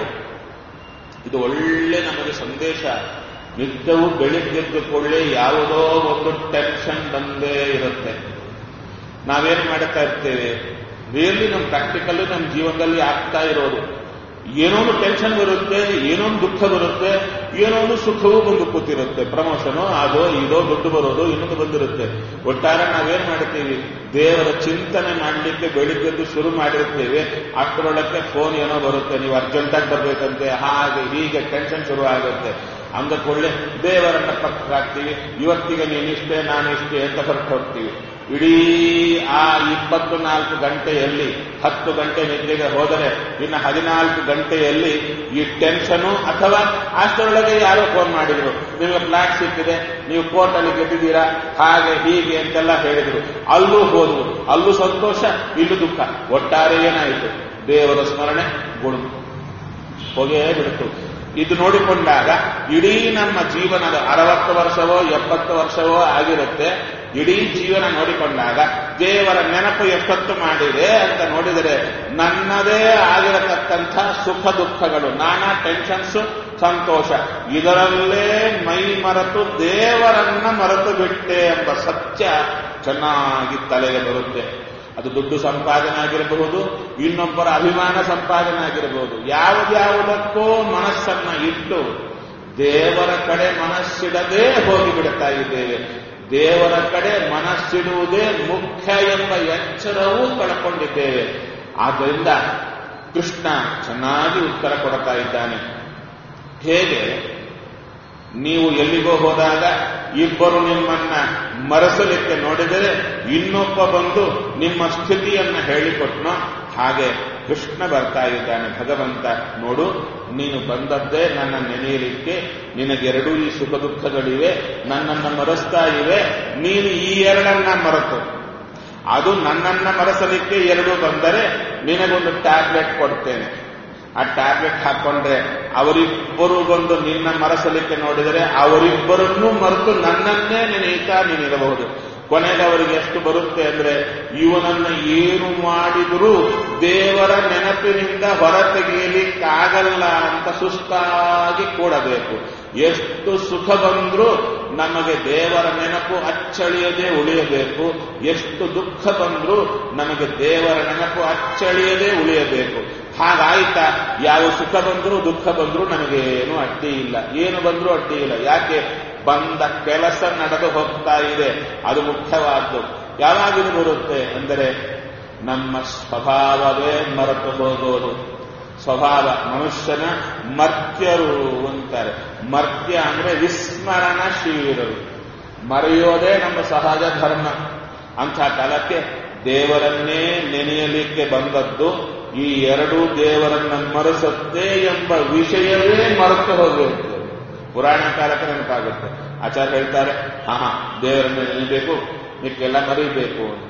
ಇದು ಒಳ್ಳೆ ನಮಗೆ ಸಂದೇಶ ನಿತ್ಯವೂ ಬೆಳಿಗ್ಗೆದ್ದುಕೊಳ್ಳಿ ಯಾವುದೋ ಒಂದು ಟೆನ್ಷನ್ ಬಂದೇ ಇರುತ್ತೆ ನಾವೇನು ಮಾಡುತ್ತಾ ಇರ್ತೇವೆ ರಿಯಲಿ ನಮ್ಮ ಪ್ರಾಕ್ಟಿಕಲ್ ನಮ್ಮ ಜೀವನದಲ್ಲಿ ಆಗ್ತಾ ಇರೋದು ಏನೋ ಒಂದು ಟೆನ್ಷನ್ ಬರುತ್ತೆ ಏನೋ ಒಂದು ದುಃಖ ಬರುತ್ತೆ ಏನೋ ಒಂದು ಸುಖವೂ ಬಂದು ಕೂತಿರುತ್ತೆ ಪ್ರಮೋಷನು ಅದೋ ಇದೋ ದುಡ್ಡು ಬರೋದು ಇನ್ನೊಂದು ಬಂದಿರುತ್ತೆ ಒಟ್ಟಾರೆ ನಾವೇನ್ ಮಾಡ್ತೀವಿ ದೇವರ ಚಿಂತನೆ ಮಾಡಲಿಕ್ಕೆ ಬೆಳಿಗ್ಗೆದ್ದು ಶುರು ಮಾಡಿರ್ತೇವೆ ಅಷ್ಟರೊಳಕ್ಕೆ ಫೋನ್ ಏನೋ ಬರುತ್ತೆ ನೀವು ಅರ್ಜೆಂಟಾಗಿ ಬರ್ಬೇಕಂತೆ ಹಾಗೆ ಹೀಗೆ ಟೆನ್ಷನ್ ಶುರು ಆಗುತ್ತೆ ಅಂದಕೊಳ್ಳೆ ದೇವರನ್ನ ಪಕ್ಕ ಹಾಕ್ತೀವಿ ಇವತ್ತಿಗೆ ನೀನಿಷ್ಟೇ ನಾನಿಷ್ಟೇ ಅಂತ ಹೊರಟು ಹೋಗ್ತೀವಿ ಇಡೀ ಆ ಇಪ್ಪತ್ತು ನಾಲ್ಕು ಗಂಟೆಯಲ್ಲಿ ಹತ್ತು ಗಂಟೆ ನಿದ್ರೆಗೆ ಹೋದರೆ ಇನ್ನು ಹದಿನಾಲ್ಕು ಗಂಟೆಯಲ್ಲಿ ಈ ಟೆನ್ಷನು ಅಥವಾ ಅಷ್ಟರೊಳಗೆ ಯಾರೋ ಫೋನ್ ಮಾಡಿದ್ರು ನಿಮಗೆ ಫ್ಲಾಟ್ ಸಿಕ್ಕಿದೆ ನೀವು ಕೋರ್ಟಲ್ಲಿ ಗೆದ್ದಿದ್ದೀರಾ ಹಾಗೆ ಹೀಗೆ ಅಂತೆಲ್ಲ ಹೇಳಿದ್ರು ಅಲ್ಲೂ ಹೋದ್ರು ಅಲ್ಲೂ ಸಂತೋಷ ಇಲ್ಲೂ ದುಃಖ ಒಟ್ಟಾರೆ ಏನಾಯಿತು ದೇವರ ಸ್ಮರಣೆ ಗುಣ ಹೋಗೇ ಬಿಡ್ತು ಇದು ನೋಡಿಕೊಂಡಾಗ ಇಡೀ ನಮ್ಮ ಜೀವನದ ಅರವತ್ತು ವರ್ಷವೋ ಎಪ್ಪತ್ತು ವರ್ಷವೋ ಆಗಿರುತ್ತೆ ಇಡೀ ಜೀವನ ನೋಡಿಕೊಂಡಾಗ ದೇವರ ನೆನಪು ಎಷ್ಟೊತ್ತು ಮಾಡಿದೆ ಅಂತ ನೋಡಿದರೆ ನನ್ನದೇ ಆಗಿರತಕ್ಕಂಥ ಸುಖ ದುಃಖಗಳು ನಾನಾ ಟೆನ್ಷನ್ಸ್ ಸಂತೋಷ ಇದರಲ್ಲೇ ಮೈ ಮರೆತು ದೇವರನ್ನ ಮರೆತು ಬಿಟ್ಟೆ ಎಂಬ ಸತ್ಯ ಚೆನ್ನಾಗಿ ತಲೆಗೆ ಬರುತ್ತೆ ಅದು ದುಡ್ಡು ಸಂಪಾದನೆ ಆಗಿರಬಹುದು ಇನ್ನೊಬ್ಬರ ಅಭಿಮಾನ ಸಂಪಾದನೆ ಆಗಿರಬಹುದು ಯಾವುದ್ಯಾವುದಕ್ಕೋ ಮನಸ್ಸನ್ನ ಇಟ್ಟು ದೇವರ ಕಡೆ ಮನಸ್ಸಿಡದೆ ಹೋಗಿಬಿಡ್ತಾ ಇದ್ದೇವೆ ದೇವರ ಕಡೆ ಮನಸ್ಸಿಡುವುದೇ ಮುಖ್ಯ ಎಂಬ ಎಚ್ಚರವೂ ಕಳ್ಕೊಂಡಿದ್ದೇವೆ ಆದ್ದರಿಂದ ಕೃಷ್ಣ ಚೆನ್ನಾಗಿ ಉತ್ತರ ಕೊಡ್ತಾ ಇದ್ದಾನೆ ಹೇಗೆ ನೀವು ಎಲ್ಲಿಗೋ ಹೋದಾಗ ಇಬ್ಬರು ನಿಮ್ಮನ್ನ ಮರೆಸಲಿಕ್ಕೆ ನೋಡಿದರೆ ಇನ್ನೊಬ್ಬ ಬಂದು ನಿಮ್ಮ ಸ್ಥಿತಿಯನ್ನ ಹೇಳಿಕೊಟ್ನೋ ಹಾಗೆ ಕೃಷ್ಣ ಬರ್ತಾ ಇದ್ದಾನೆ ಭಗವಂತ ನೋಡು ನೀನು ಬಂದದ್ದೇ ನನ್ನ ನೆನೆಯಲಿಕ್ಕೆ ನಿನಗೆರಡೂ ಈ ಸುಖ ದುಃಖಗಳಿವೆ ನನ್ನನ್ನು ಮರೆಸ್ತಾ ಇವೆ ನೀನು ಈ ಎರಡನ್ನ ಮರೆತು ಅದು ನನ್ನನ್ನ ಮರೆಸಲಿಕ್ಕೆ ಎರಡು ಬಂದರೆ ನಿನಗೊಂದು ಟ್ಯಾಬ್ಲೆಟ್ ಕೊಡ್ತೇನೆ ಆ ಟ್ಯಾಬ್ಲೆಟ್ ಹಾಕೊಂಡ್ರೆ ಅವರಿಬ್ಬರು ಬಂದು ನಿನ್ನ ಮರೆಸಲಿಕ್ಕೆ ನೋಡಿದರೆ ಅವರಿಬ್ಬರನ್ನೂ ಮರೆತು ನನ್ನನ್ನೇ ನೆನೆಯುತ್ತಾ ನೀನಿರಬಹುದು ಕೊನೆಗೆ ಅವರಿಗೆ ಎಷ್ಟು ಬರುತ್ತೆ ಅಂದ್ರೆ ಇವನನ್ನ ಏನು ಮಾಡಿದರೂ ದೇವರ ನೆನಪಿನಿಂದ ಹೊರತೆಗೆಯಲಿಕ್ಕಾಗಲ್ಲ ಅಂತ ಸುಸ್ತಾಗಿ ಕೂಡಬೇಕು ಎಷ್ಟು ಸುಖ ಬಂದರೂ ನಮಗೆ ದೇವರ ನೆನಪು ಅಚ್ಚಳಿಯದೆ ಉಳಿಯಬೇಕು ಎಷ್ಟು ದುಃಖ ಬಂದರೂ ನಮಗೆ ದೇವರ ನೆನಪು ಅಚ್ಚಳಿಯದೆ ಉಳಿಯಬೇಕು ಹಾಗಾಯ್ತಾ ಯಾವ ಸುಖ ಬಂದರೂ ದುಃಖ ಬಂದರೂ ನಮಗೇನು ಅಡ್ಡಿ ಇಲ್ಲ ಏನು ಬಂದರೂ ಅಡ್ಡಿ ಇಲ್ಲ ಯಾಕೆ ಬಂದ ಕೆಲಸ ನಡೆದು ಹೋಗ್ತಾ ಇದೆ ಅದು ಮುಖ್ಯವಾದ್ದು ಯಾವಾಗಿದು ಬರುತ್ತೆ ಅಂದರೆ ನಮ್ಮ ಸ್ವಭಾವವೇ ಮರೆತು ಹೋಗೋದು ಸ್ವಭಾವ ಮನುಷ್ಯನ ಮರ್ತ್ಯರು ಅಂತಾರೆ ಮರ್ತ್ಯ ಅಂದ್ರೆ ವಿಸ್ಮರಣಶೀಲರು ಮರೆಯೋದೇ ನಮ್ಮ ಸಹಜ ಧರ್ಮ ಅಂಥ ಕಾಲಕ್ಕೆ ದೇವರನ್ನೇ ನೆನೆಯಲಿಕ್ಕೆ ಬಂದದ್ದು ಈ ಎರಡೂ ದೇವರನ್ನ ಮರೆಸುತ್ತೆ ಎಂಬ ವಿಷಯವೇ ಮರೆತು ಹೋಗಿರುತ್ತೆ ಪುರಾಣ ಕಾಲಕ್ಕೆ ನೆನಪಾಗುತ್ತೆ ಆಚಾರ್ಯ ಹೇಳ್ತಾರೆ ಹಾ ಹಾ ದೇವರನ್ನ ನೆನಬೇಕು ನಿಕ್ಕೆಲ್ಲ ಮರಿಬೇಕು ಅಂತ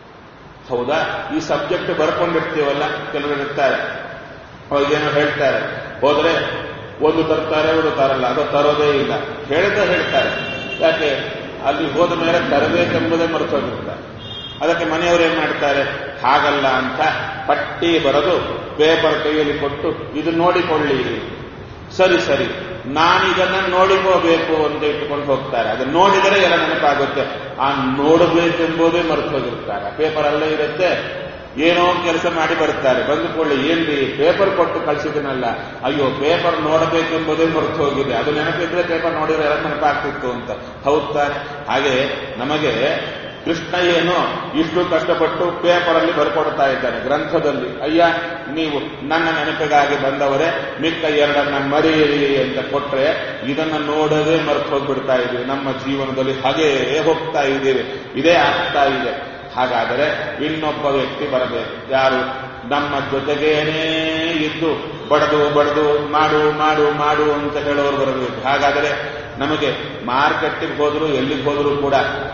ಹೌದಾ ಈ ಸಬ್ಜೆಕ್ಟ್ ಬರ್ಕೊಂಡಿರ್ತೀವಲ್ಲ ಕೆಲವರು ಇರ್ತಾರೆ ಅವಾಗೇನೋ ಹೇಳ್ತಾರೆ ಹೋದ್ರೆ ಒಂದು ತರ್ತಾರೆ ಒಂದು ತರಲ್ಲ ಅದು ತರೋದೇ ಇಲ್ಲ ಹೇಳ್ತಾ ಹೇಳ್ತಾರೆ ಯಾಕೆ ಅಲ್ಲಿ ಹೋದ ಮೇಲೆ ತರಬೇಕೆಂಬುದೇ ಮರೆತೋಗಿರ್ತಾರೆ ಅದಕ್ಕೆ ಮನೆಯವರು ಏನ್ ಮಾಡ್ತಾರೆ ಹಾಗಲ್ಲ ಅಂತ ಪಟ್ಟಿ ಬರೆದು ಪೇಪರ್ ಕೈಯಲ್ಲಿ ಕೊಟ್ಟು ಇದು ನೋಡಿಕೊಳ್ಳಿ ಸರಿ ಸರಿ ನಾನಿದನ್ನ ನೋಡಿಕೋಬೇಕು ಅಂತ ಇಟ್ಟುಕೊಂಡು ಹೋಗ್ತಾರೆ ಅದನ್ನ ನೋಡಿದರೆ ಎಲ್ಲ ನೆನಪಾಗುತ್ತೆ ಆ ನೋಡಬೇಕೆಂಬುದೇ ಮರೆತೋಗಿರ್ತಾರೆ ಪೇಪರ್ ಅಲ್ಲೇ ಇರುತ್ತೆ ಏನೋ ಕೆಲಸ ಮಾಡಿ ಬರ್ತಾರೆ ಬಂದುಕೊಳ್ಳಿ ಏನ್ರಿ ಪೇಪರ್ ಕೊಟ್ಟು ಕಳಿಸಿದನಲ್ಲ ಅಯ್ಯೋ ಪೇಪರ್ ನೋಡಬೇಕೆಂಬುದೇ ಮರೆತು ಹೋಗಿದೆ ಅದು ನೆನಪಿದ್ರೆ ಪೇಪರ್ ನೋಡಿದ್ರೆ ಎಲ್ಲ ನೆನಪಾಗ್ತಿತ್ತು ಅಂತ ಹೌದ್ ತಾನೆ ಹಾಗೆ ನಮಗೆ ಕೃಷ್ಣ ಏನು ಇಷ್ಟು ಕಷ್ಟಪಟ್ಟು ಪೇಪರಲ್ಲಿ ಬರ್ಕೊಡ್ತಾ ಇದ್ದಾನೆ ಗ್ರಂಥದಲ್ಲಿ ಅಯ್ಯ ನೀವು ನನ್ನ ನೆನಪಿಗಾಗಿ ಬಂದವರೇ ಮಿಕ್ಕ ಎರಡನ್ನ ಮರೆಯಿರಿ ಅಂತ ಕೊಟ್ರೆ ಇದನ್ನ ನೋಡದೆ ಮರೆತು ಹೋಗ್ಬಿಡ್ತಾ ಇದ್ದೀವಿ ನಮ್ಮ ಜೀವನದಲ್ಲಿ ಹಾಗೇ ಹೋಗ್ತಾ ಇದ್ದೀವಿ ಇದೇ ಆಗ್ತಾ ಇದೆ ಹಾಗಾದರೆ ಇನ್ನೊಬ್ಬ ವ್ಯಕ್ತಿ ಬರಬೇಕು ಯಾರು ನಮ್ಮ ಜೊತೆಗೇನೇ ಇದ್ದು ಬಡದು ಬಡದು ಮಾಡು ಮಾಡು ಮಾಡು ಅಂತ ಹೇಳೋರು ಬರಬೇಕು ಹಾಗಾದರೆ ನಮಗೆ ಮಾರ್ಕೆಟ್ಗೆ ಹೋದ್ರು ಎಲ್ಲಿಗೆ ಹೋದರೂ ಕೂಡ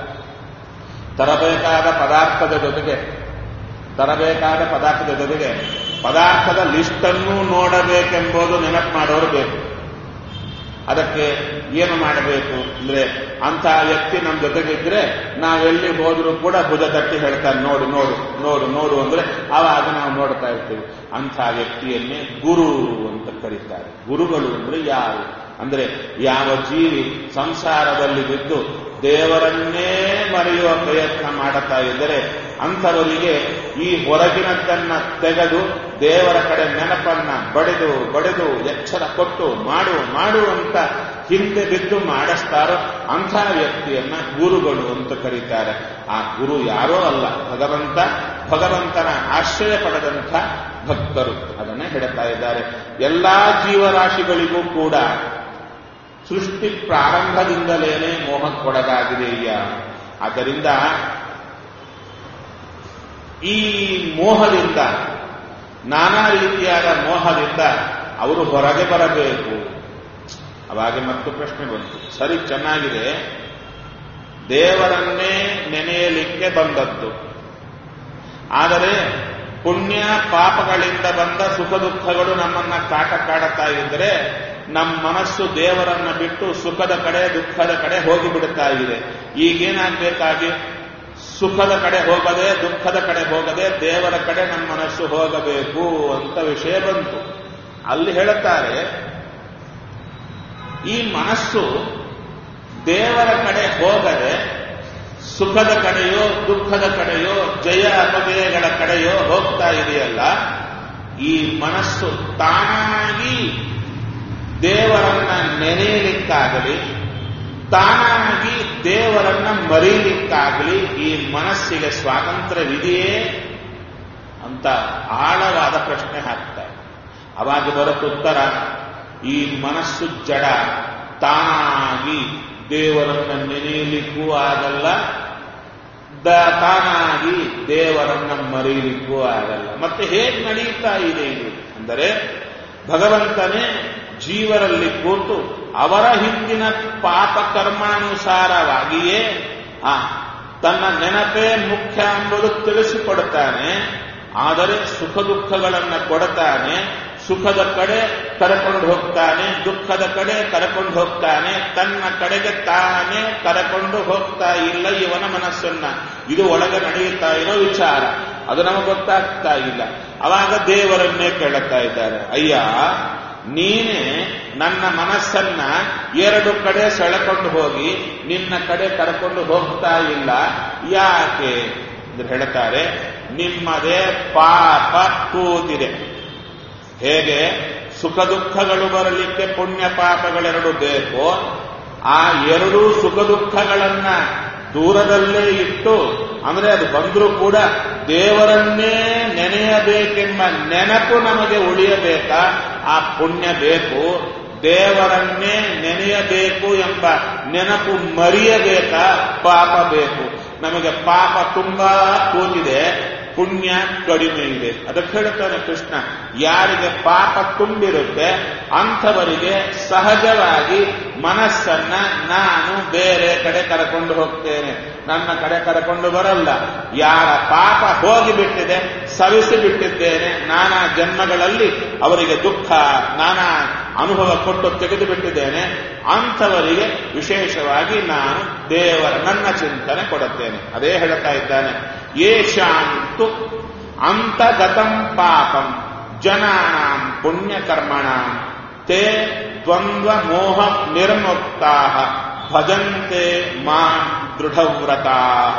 ತರಬೇಕಾದ ಪದಾರ್ಥದ ಜೊತೆಗೆ ತರಬೇಕಾದ ಪದಾರ್ಥದ ಜೊತೆಗೆ ಪದಾರ್ಥದ ಲಿಸ್ಟನ್ನು ನೋಡಬೇಕೆಂಬುದು ನೆನಪು ಮಾಡೋರು ಬೇಕು ಅದಕ್ಕೆ ಏನು ಮಾಡಬೇಕು ಅಂದ್ರೆ ಅಂತಹ ವ್ಯಕ್ತಿ ನಮ್ಮ ಜೊತೆಗಿದ್ರೆ ನಾವೆಲ್ಲಿ ಹೋದ್ರೂ ಕೂಡ ಭುಜ ತಟ್ಟಿ ಹೇಳ್ತಾರೆ ನೋಡು ನೋಡು ನೋಡು ನೋಡು ಅಂದ್ರೆ ಆವಾಗ ನಾವು ನೋಡ್ತಾ ಇರ್ತೀವಿ ಅಂಥ ವ್ಯಕ್ತಿಯನ್ನೇ ಗುರು ಅಂತ ಕರೀತಾರೆ ಗುರುಗಳು ಅಂದ್ರೆ ಯಾರು ಅಂದ್ರೆ ಯಾವ ಜೀವಿ ಸಂಸಾರದಲ್ಲಿ ಬಿದ್ದು ದೇವರನ್ನೇ ಮರೆಯುವ ಪ್ರಯತ್ನ ಮಾಡುತ್ತಾ ಇದ್ದರೆ ಅಂಥವರಿಗೆ ಈ ಹೊರಗಿನದ್ದನ್ನ ತೆಗೆದು ದೇವರ ಕಡೆ ನೆನಪನ್ನ ಬಡಿದು ಬಡಿದು ಎಚ್ಚರ ಕೊಟ್ಟು ಮಾಡು ಮಾಡು ಅಂತ ಹಿಂದೆ ಬಿದ್ದು ಮಾಡಿಸ್ತಾರೋ ಅಂಥ ವ್ಯಕ್ತಿಯನ್ನ ಗುರುಗಳು ಅಂತ ಕರೀತಾರೆ ಆ ಗುರು ಯಾರೋ ಅಲ್ಲ ಭಗವಂತ ಭಗವಂತನ ಆಶ್ರಯ ಪಡೆದಂಥ ಭಕ್ತರು ಅದನ್ನೇ ಹೇಳ್ತಾ ಇದ್ದಾರೆ ಎಲ್ಲಾ ಜೀವರಾಶಿಗಳಿಗೂ ಕೂಡ ಸೃಷ್ಟಿ ಪ್ರಾರಂಭದಿಂದಲೇನೆ ಮೋಹಕ್ಕೊಳಗಾಗಿದೆಯ ಆದ್ದರಿಂದ ಈ ಮೋಹದಿಂದ ನಾನಾ ರೀತಿಯಾದ ಮೋಹದಿಂದ ಅವರು ಹೊರಗೆ ಬರಬೇಕು ಅವಾಗ ಮತ್ತು ಪ್ರಶ್ನೆ ಬಂತು ಸರಿ ಚೆನ್ನಾಗಿದೆ ದೇವರನ್ನೇ ನೆನೆಯಲಿಕ್ಕೆ ಬಂದದ್ದು ಆದರೆ ಪುಣ್ಯ ಪಾಪಗಳಿಂದ ಬಂದ ಸುಖ ದುಃಖಗಳು ನಮ್ಮನ್ನ ಕಾಟ ಕಾಡುತ್ತಾ ಇದ್ದರೆ ನಮ್ಮ ಮನಸ್ಸು ದೇವರನ್ನ ಬಿಟ್ಟು ಸುಖದ ಕಡೆ ದುಃಖದ ಕಡೆ ಹೋಗಿಬಿಡುತ್ತಾ ಇದೆ ಈಗೇನಾಗಬೇಕಾಗಿ ಸುಖದ ಕಡೆ ಹೋಗದೆ ದುಃಖದ ಕಡೆ ಹೋಗದೆ ದೇವರ ಕಡೆ ನಮ್ಮ ಮನಸ್ಸು ಹೋಗಬೇಕು ಅಂತ ವಿಷಯ ಬಂತು ಅಲ್ಲಿ ಹೇಳುತ್ತಾರೆ ಈ ಮನಸ್ಸು ದೇವರ ಕಡೆ ಹೋಗದೆ ಸುಖದ ಕಡೆಯೋ ದುಃಖದ ಕಡೆಯೋ ಜಯ ಅಪಜಯಗಳ ಕಡೆಯೋ ಹೋಗ್ತಾ ಇದೆಯಲ್ಲ ಈ ಮನಸ್ಸು ತಾನಾಗಿ ದೇವರನ್ನ ನೆನೆಯಲಿಕ್ಕಾಗಲಿ ತಾನಾಗಿ ದೇವರನ್ನ ಮರೀಲಿಕ್ಕಾಗಲಿ ಈ ಮನಸ್ಸಿಗೆ ಸ್ವಾತಂತ್ರ್ಯವಿದೆಯೇ ಅಂತ ಆಳವಾದ ಪ್ರಶ್ನೆ ಹಾಕ್ತಾರೆ ಅವಾಗ ಬರುತ್ತುತ್ತರ ಈ ಮನಸ್ಸು ಜಡ ತಾನಾಗಿ ದೇವರನ್ನ ನೆನೆಯಲಿಕ್ಕೂ ಆಗಲ್ಲ ದ ತಾನಾಗಿ ದೇವರನ್ನ ಮರೀಲಿಕ್ಕೂ ಆಗಲ್ಲ ಮತ್ತೆ ಹೇಗೆ ನಡೆಯುತ್ತಾ ಇದೆ ಇದು ಅಂದರೆ ಭಗವಂತನೇ ಜೀವರಲ್ಲಿ ಕೂತು ಅವರ ಹಿಂದಿನ ಪಾಪ ಕರ್ಮಾನುಸಾರವಾಗಿಯೇ ಆ ತನ್ನ ನೆನಪೇ ಮುಖ್ಯ ಎಂಬುದು ತಿಳಿಸಿಕೊಡುತ್ತಾನೆ ಆದರೆ ಸುಖ ದುಃಖಗಳನ್ನು ಕೊಡುತ್ತಾನೆ ಸುಖದ ಕಡೆ ಕರೆಕೊಂಡು ಹೋಗ್ತಾನೆ ದುಃಖದ ಕಡೆ ಕರೆಕೊಂಡು ಹೋಗ್ತಾನೆ ತನ್ನ ಕಡೆಗೆ ತಾನೇ ಕರೆಕೊಂಡು ಹೋಗ್ತಾ ಇಲ್ಲ ಇವನ ಮನಸ್ಸನ್ನ ಇದು ಒಳಗೆ ನಡೆಯುತ್ತಾ ಇರೋ ವಿಚಾರ ಅದು ನಮಗೆ ಗೊತ್ತಾಗ್ತಾ ಇಲ್ಲ ಅವಾಗ ದೇವರನ್ನೇ ಕೇಳುತ್ತಾ ಇದ್ದಾರೆ ಅಯ್ಯ ನೀನೇ ನನ್ನ ಮನಸ್ಸನ್ನ ಎರಡು ಕಡೆ ಸೆಳೆಕೊಂಡು ಹೋಗಿ ನಿನ್ನ ಕಡೆ ಕರ್ಕೊಂಡು ಹೋಗ್ತಾ ಇಲ್ಲ ಯಾಕೆ ಅಂದ್ರೆ ಹೇಳ್ತಾರೆ ನಿಮ್ಮದೇ ಪಾಪ ಕೂತಿದೆ ಹೇಗೆ ಸುಖ ದುಃಖಗಳು ಬರಲಿಕ್ಕೆ ಪುಣ್ಯ ಪಾಪಗಳೆರಡು ಬೇಕು ಆ ಎರಡೂ ಸುಖ ದುಃಖಗಳನ್ನ ದೂರದಲ್ಲೇ ಇಟ್ಟು ಅಂದ್ರೆ ಅದು ಬಂದರೂ ಕೂಡ ದೇವರನ್ನೇ ನೆನೆಯಬೇಕೆಂಬ ನೆನಪು ನಮಗೆ ಉಳಿಯಬೇಕಾ ಆ ಪುಣ್ಯ ಬೇಕು ದೇವರನ್ನೇ ನೆನೆಯಬೇಕು ಎಂಬ ನೆನಪು ಮರೆಯಬೇಕಾ ಪಾಪ ಬೇಕು ನಮಗೆ ಪಾಪ ತುಂಬಾ ಕೂತಿದೆ ಪುಣ್ಯ ಕಡಿಮೆ ಇದೆ ಅದಕ್ಕೆ ಹೇಳ್ತಾನೆ ಕೃಷ್ಣ ಯಾರಿಗೆ ಪಾಪ ತುಂಬಿರುತ್ತೆ ಅಂಥವರಿಗೆ ಸಹಜವಾಗಿ ಮನಸ್ಸನ್ನ ನಾನು ಬೇರೆ ಕಡೆ ಕರ್ಕೊಂಡು ಹೋಗ್ತೇನೆ ನನ್ನ ಕಡೆ ಕರ್ಕೊಂಡು ಬರಲ್ಲ ಯಾರ ಪಾಪ ಹೋಗಿಬಿಟ್ಟಿದೆ ಸವಿಸಿ ಬಿಟ್ಟಿದ್ದೇನೆ ನಾನಾ ಜನ್ಮಗಳಲ್ಲಿ ಅವರಿಗೆ ದುಃಖ ನಾನಾ ಅನುಭವ ಕೊಟ್ಟು ತೆಗೆದು ಬಿಟ್ಟಿದ್ದೇನೆ ಅಂಥವರಿಗೆ ವಿಶೇಷವಾಗಿ ನಾನು ದೇವರ ನನ್ನ ಚಿಂತನೆ ಕೊಡುತ್ತೇನೆ ಅದೇ ಹೇಳ್ತಾ ಇದ್ದಾನೆ ಯೇಷಾಂತು ಅಂತಗತಂ ಪಾಪಂ ಜನಾನಾಂ ಪುಣ್ಯಕರ್ಮಣಾಂ ತೇ ದ್ವಂದ್ವ ಮೋಹ ನಿರ್ಮುಕ್ತಾ ಭಜಂತೆ ಮಾಂ ದೃಢವ್ರತಾ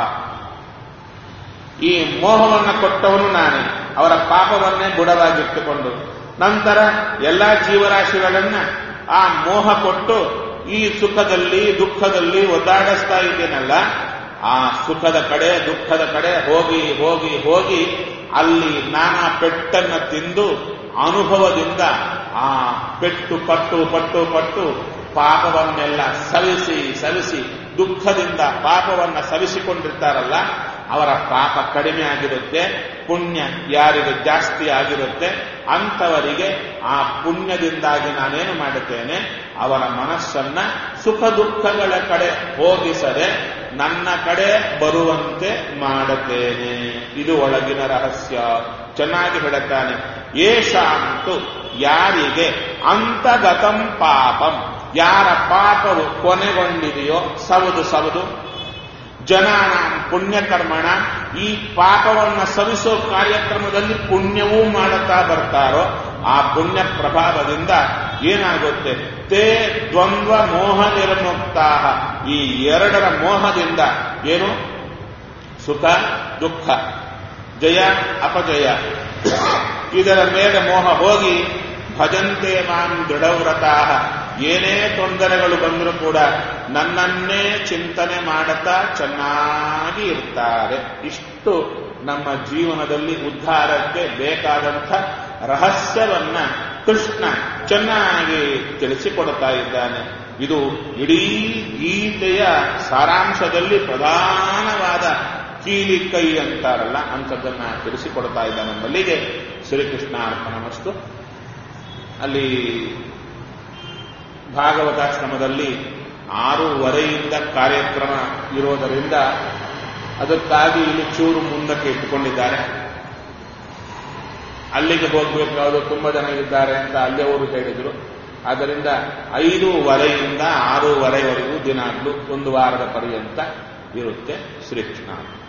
ಈ ಮೋಹವನ್ನು ಕೊಟ್ಟವನು ನಾನೇ ಅವರ ಪಾಪವನ್ನೇ ಬುಡವಾಗಿಟ್ಟುಕೊಂಡು ನಂತರ ಎಲ್ಲಾ ಜೀವರಾಶಿಗಳನ್ನ ಆ ಮೋಹ ಕೊಟ್ಟು ಈ ಸುಖದಲ್ಲಿ ದುಃಖದಲ್ಲಿ ಒದ್ದಾಡಿಸ್ತಾ ಇದ್ದೇನಲ್ಲ ಆ ಸುಖದ ಕಡೆ ದುಃಖದ ಕಡೆ ಹೋಗಿ ಹೋಗಿ ಹೋಗಿ ಅಲ್ಲಿ ನಾನಾ ಪೆಟ್ಟನ್ನು ತಿಂದು ಅನುಭವದಿಂದ ಆ ಪೆಟ್ಟು ಪಟ್ಟು ಪಟ್ಟು ಪಟ್ಟು ಪಾಪವನ್ನೆಲ್ಲ ಸವಿಸಿ ಸವಿಸಿ ದುಃಖದಿಂದ ಪಾಪವನ್ನ ಸವಿಸಿಕೊಂಡಿರ್ತಾರಲ್ಲ ಅವರ ಪಾಪ ಕಡಿಮೆ ಆಗಿರುತ್ತೆ ಪುಣ್ಯ ಯಾರಿಗೆ ಜಾಸ್ತಿ ಆಗಿರುತ್ತೆ ಅಂಥವರಿಗೆ ಆ ಪುಣ್ಯದಿಂದಾಗಿ ನಾನೇನು ಮಾಡುತ್ತೇನೆ ಅವರ ಮನಸ್ಸನ್ನ ಸುಖ ದುಃಖಗಳ ಕಡೆ ಹೋಗಿಸದೆ ನನ್ನ ಕಡೆ ಬರುವಂತೆ ಮಾಡುತ್ತೇನೆ ಇದು ಒಳಗಿನ ರಹಸ್ಯ ಚೆನ್ನಾಗಿ ಹೇಳುತ್ತಾನೆ ಏಷಾಂತು ಯಾರಿಗೆ ಅಂತಗತಂ ಪಾಪಂ ಯಾರ ಪಾಪವು ಕೊನೆಗೊಂಡಿದೆಯೋ ಸವದು ಸವದು ಜನಾನ ಪುಣ್ಯಕರ್ಮಣ ಈ ಪಾಪವನ್ನು ಸವಿಸೋ ಕಾರ್ಯಕ್ರಮದಲ್ಲಿ ಪುಣ್ಯವೂ ಮಾಡುತ್ತಾ ಬರ್ತಾರೋ ಆ ಪುಣ್ಯ ಪ್ರಭಾವದಿಂದ ಏನಾಗುತ್ತೆ ತೇ ದ್ವಂದ್ವ ಮೋಹ ನಿರ್ಮುಕ್ತಾ ಈ ಎರಡರ ಮೋಹದಿಂದ ಏನು ಸುಖ ದುಃಖ ಜಯ ಅಪಜಯ ಇದರ ಮೇಲೆ ಮೋಹ ಹೋಗಿ ಭಜಂತೆ ಮಾಂ ದೃಢವ್ರತಾ ಏನೇ ತೊಂದರೆಗಳು ಬಂದರೂ ಕೂಡ ನನ್ನನ್ನೇ ಚಿಂತನೆ ಮಾಡುತ್ತಾ ಚೆನ್ನಾಗಿ ಇರ್ತಾರೆ ಇಷ್ಟು ನಮ್ಮ ಜೀವನದಲ್ಲಿ ಉದ್ಧಾರಕ್ಕೆ ಬೇಕಾದಂಥ ರಹಸ್ಯವನ್ನ ಕೃಷ್ಣ ಚೆನ್ನಾಗಿ ತಿಳಿಸಿಕೊಡ್ತಾ ಇದ್ದಾನೆ ಇದು ಇಡೀ ಗೀತೆಯ ಸಾರಾಂಶದಲ್ಲಿ ಪ್ರಧಾನವಾದ ಕೀಲಿ ಕೈ ಅಂತಾರಲ್ಲ ಅಂಥದ್ದನ್ನ ತಿಳಿಸಿಕೊಡ್ತಾ ಇದ್ದಾನೆ ನಮ್ಮಲ್ಲಿಗೆ ಶ್ರೀಕೃಷ್ಣ ಅರ್ಪಣಮಸ್ತು ಅಲ್ಲಿ ಭಾಗವತಾಶ್ರಮದಲ್ಲಿ ಆರೂವರೆಯಿಂದ ಕಾರ್ಯಕ್ರಮ ಇರೋದರಿಂದ ಅದಕ್ಕಾಗಿ ಇಲ್ಲಿ ಚೂರು ಮುಂದಕ್ಕೆ ಇಟ್ಟುಕೊಂಡಿದ್ದಾರೆ ಅಲ್ಲಿಗೆ ಹೋಗಬೇಕಾದ್ರು ತುಂಬಾ ಜನ ಇದ್ದಾರೆ ಅಂತ ಅಲ್ಲಿ ಅವರು ಹೇಳಿದರು ಆದ್ದರಿಂದ ಐದೂವರೆಯಿಂದ ಆರೂವರೆವರೆಗೂ ದಿನಾಗ್ಲೂ ಒಂದು ವಾರದ ಪರ್ಯಂತ ಇರುತ್ತೆ ಶ್ರೀಕೃಷ್ಣ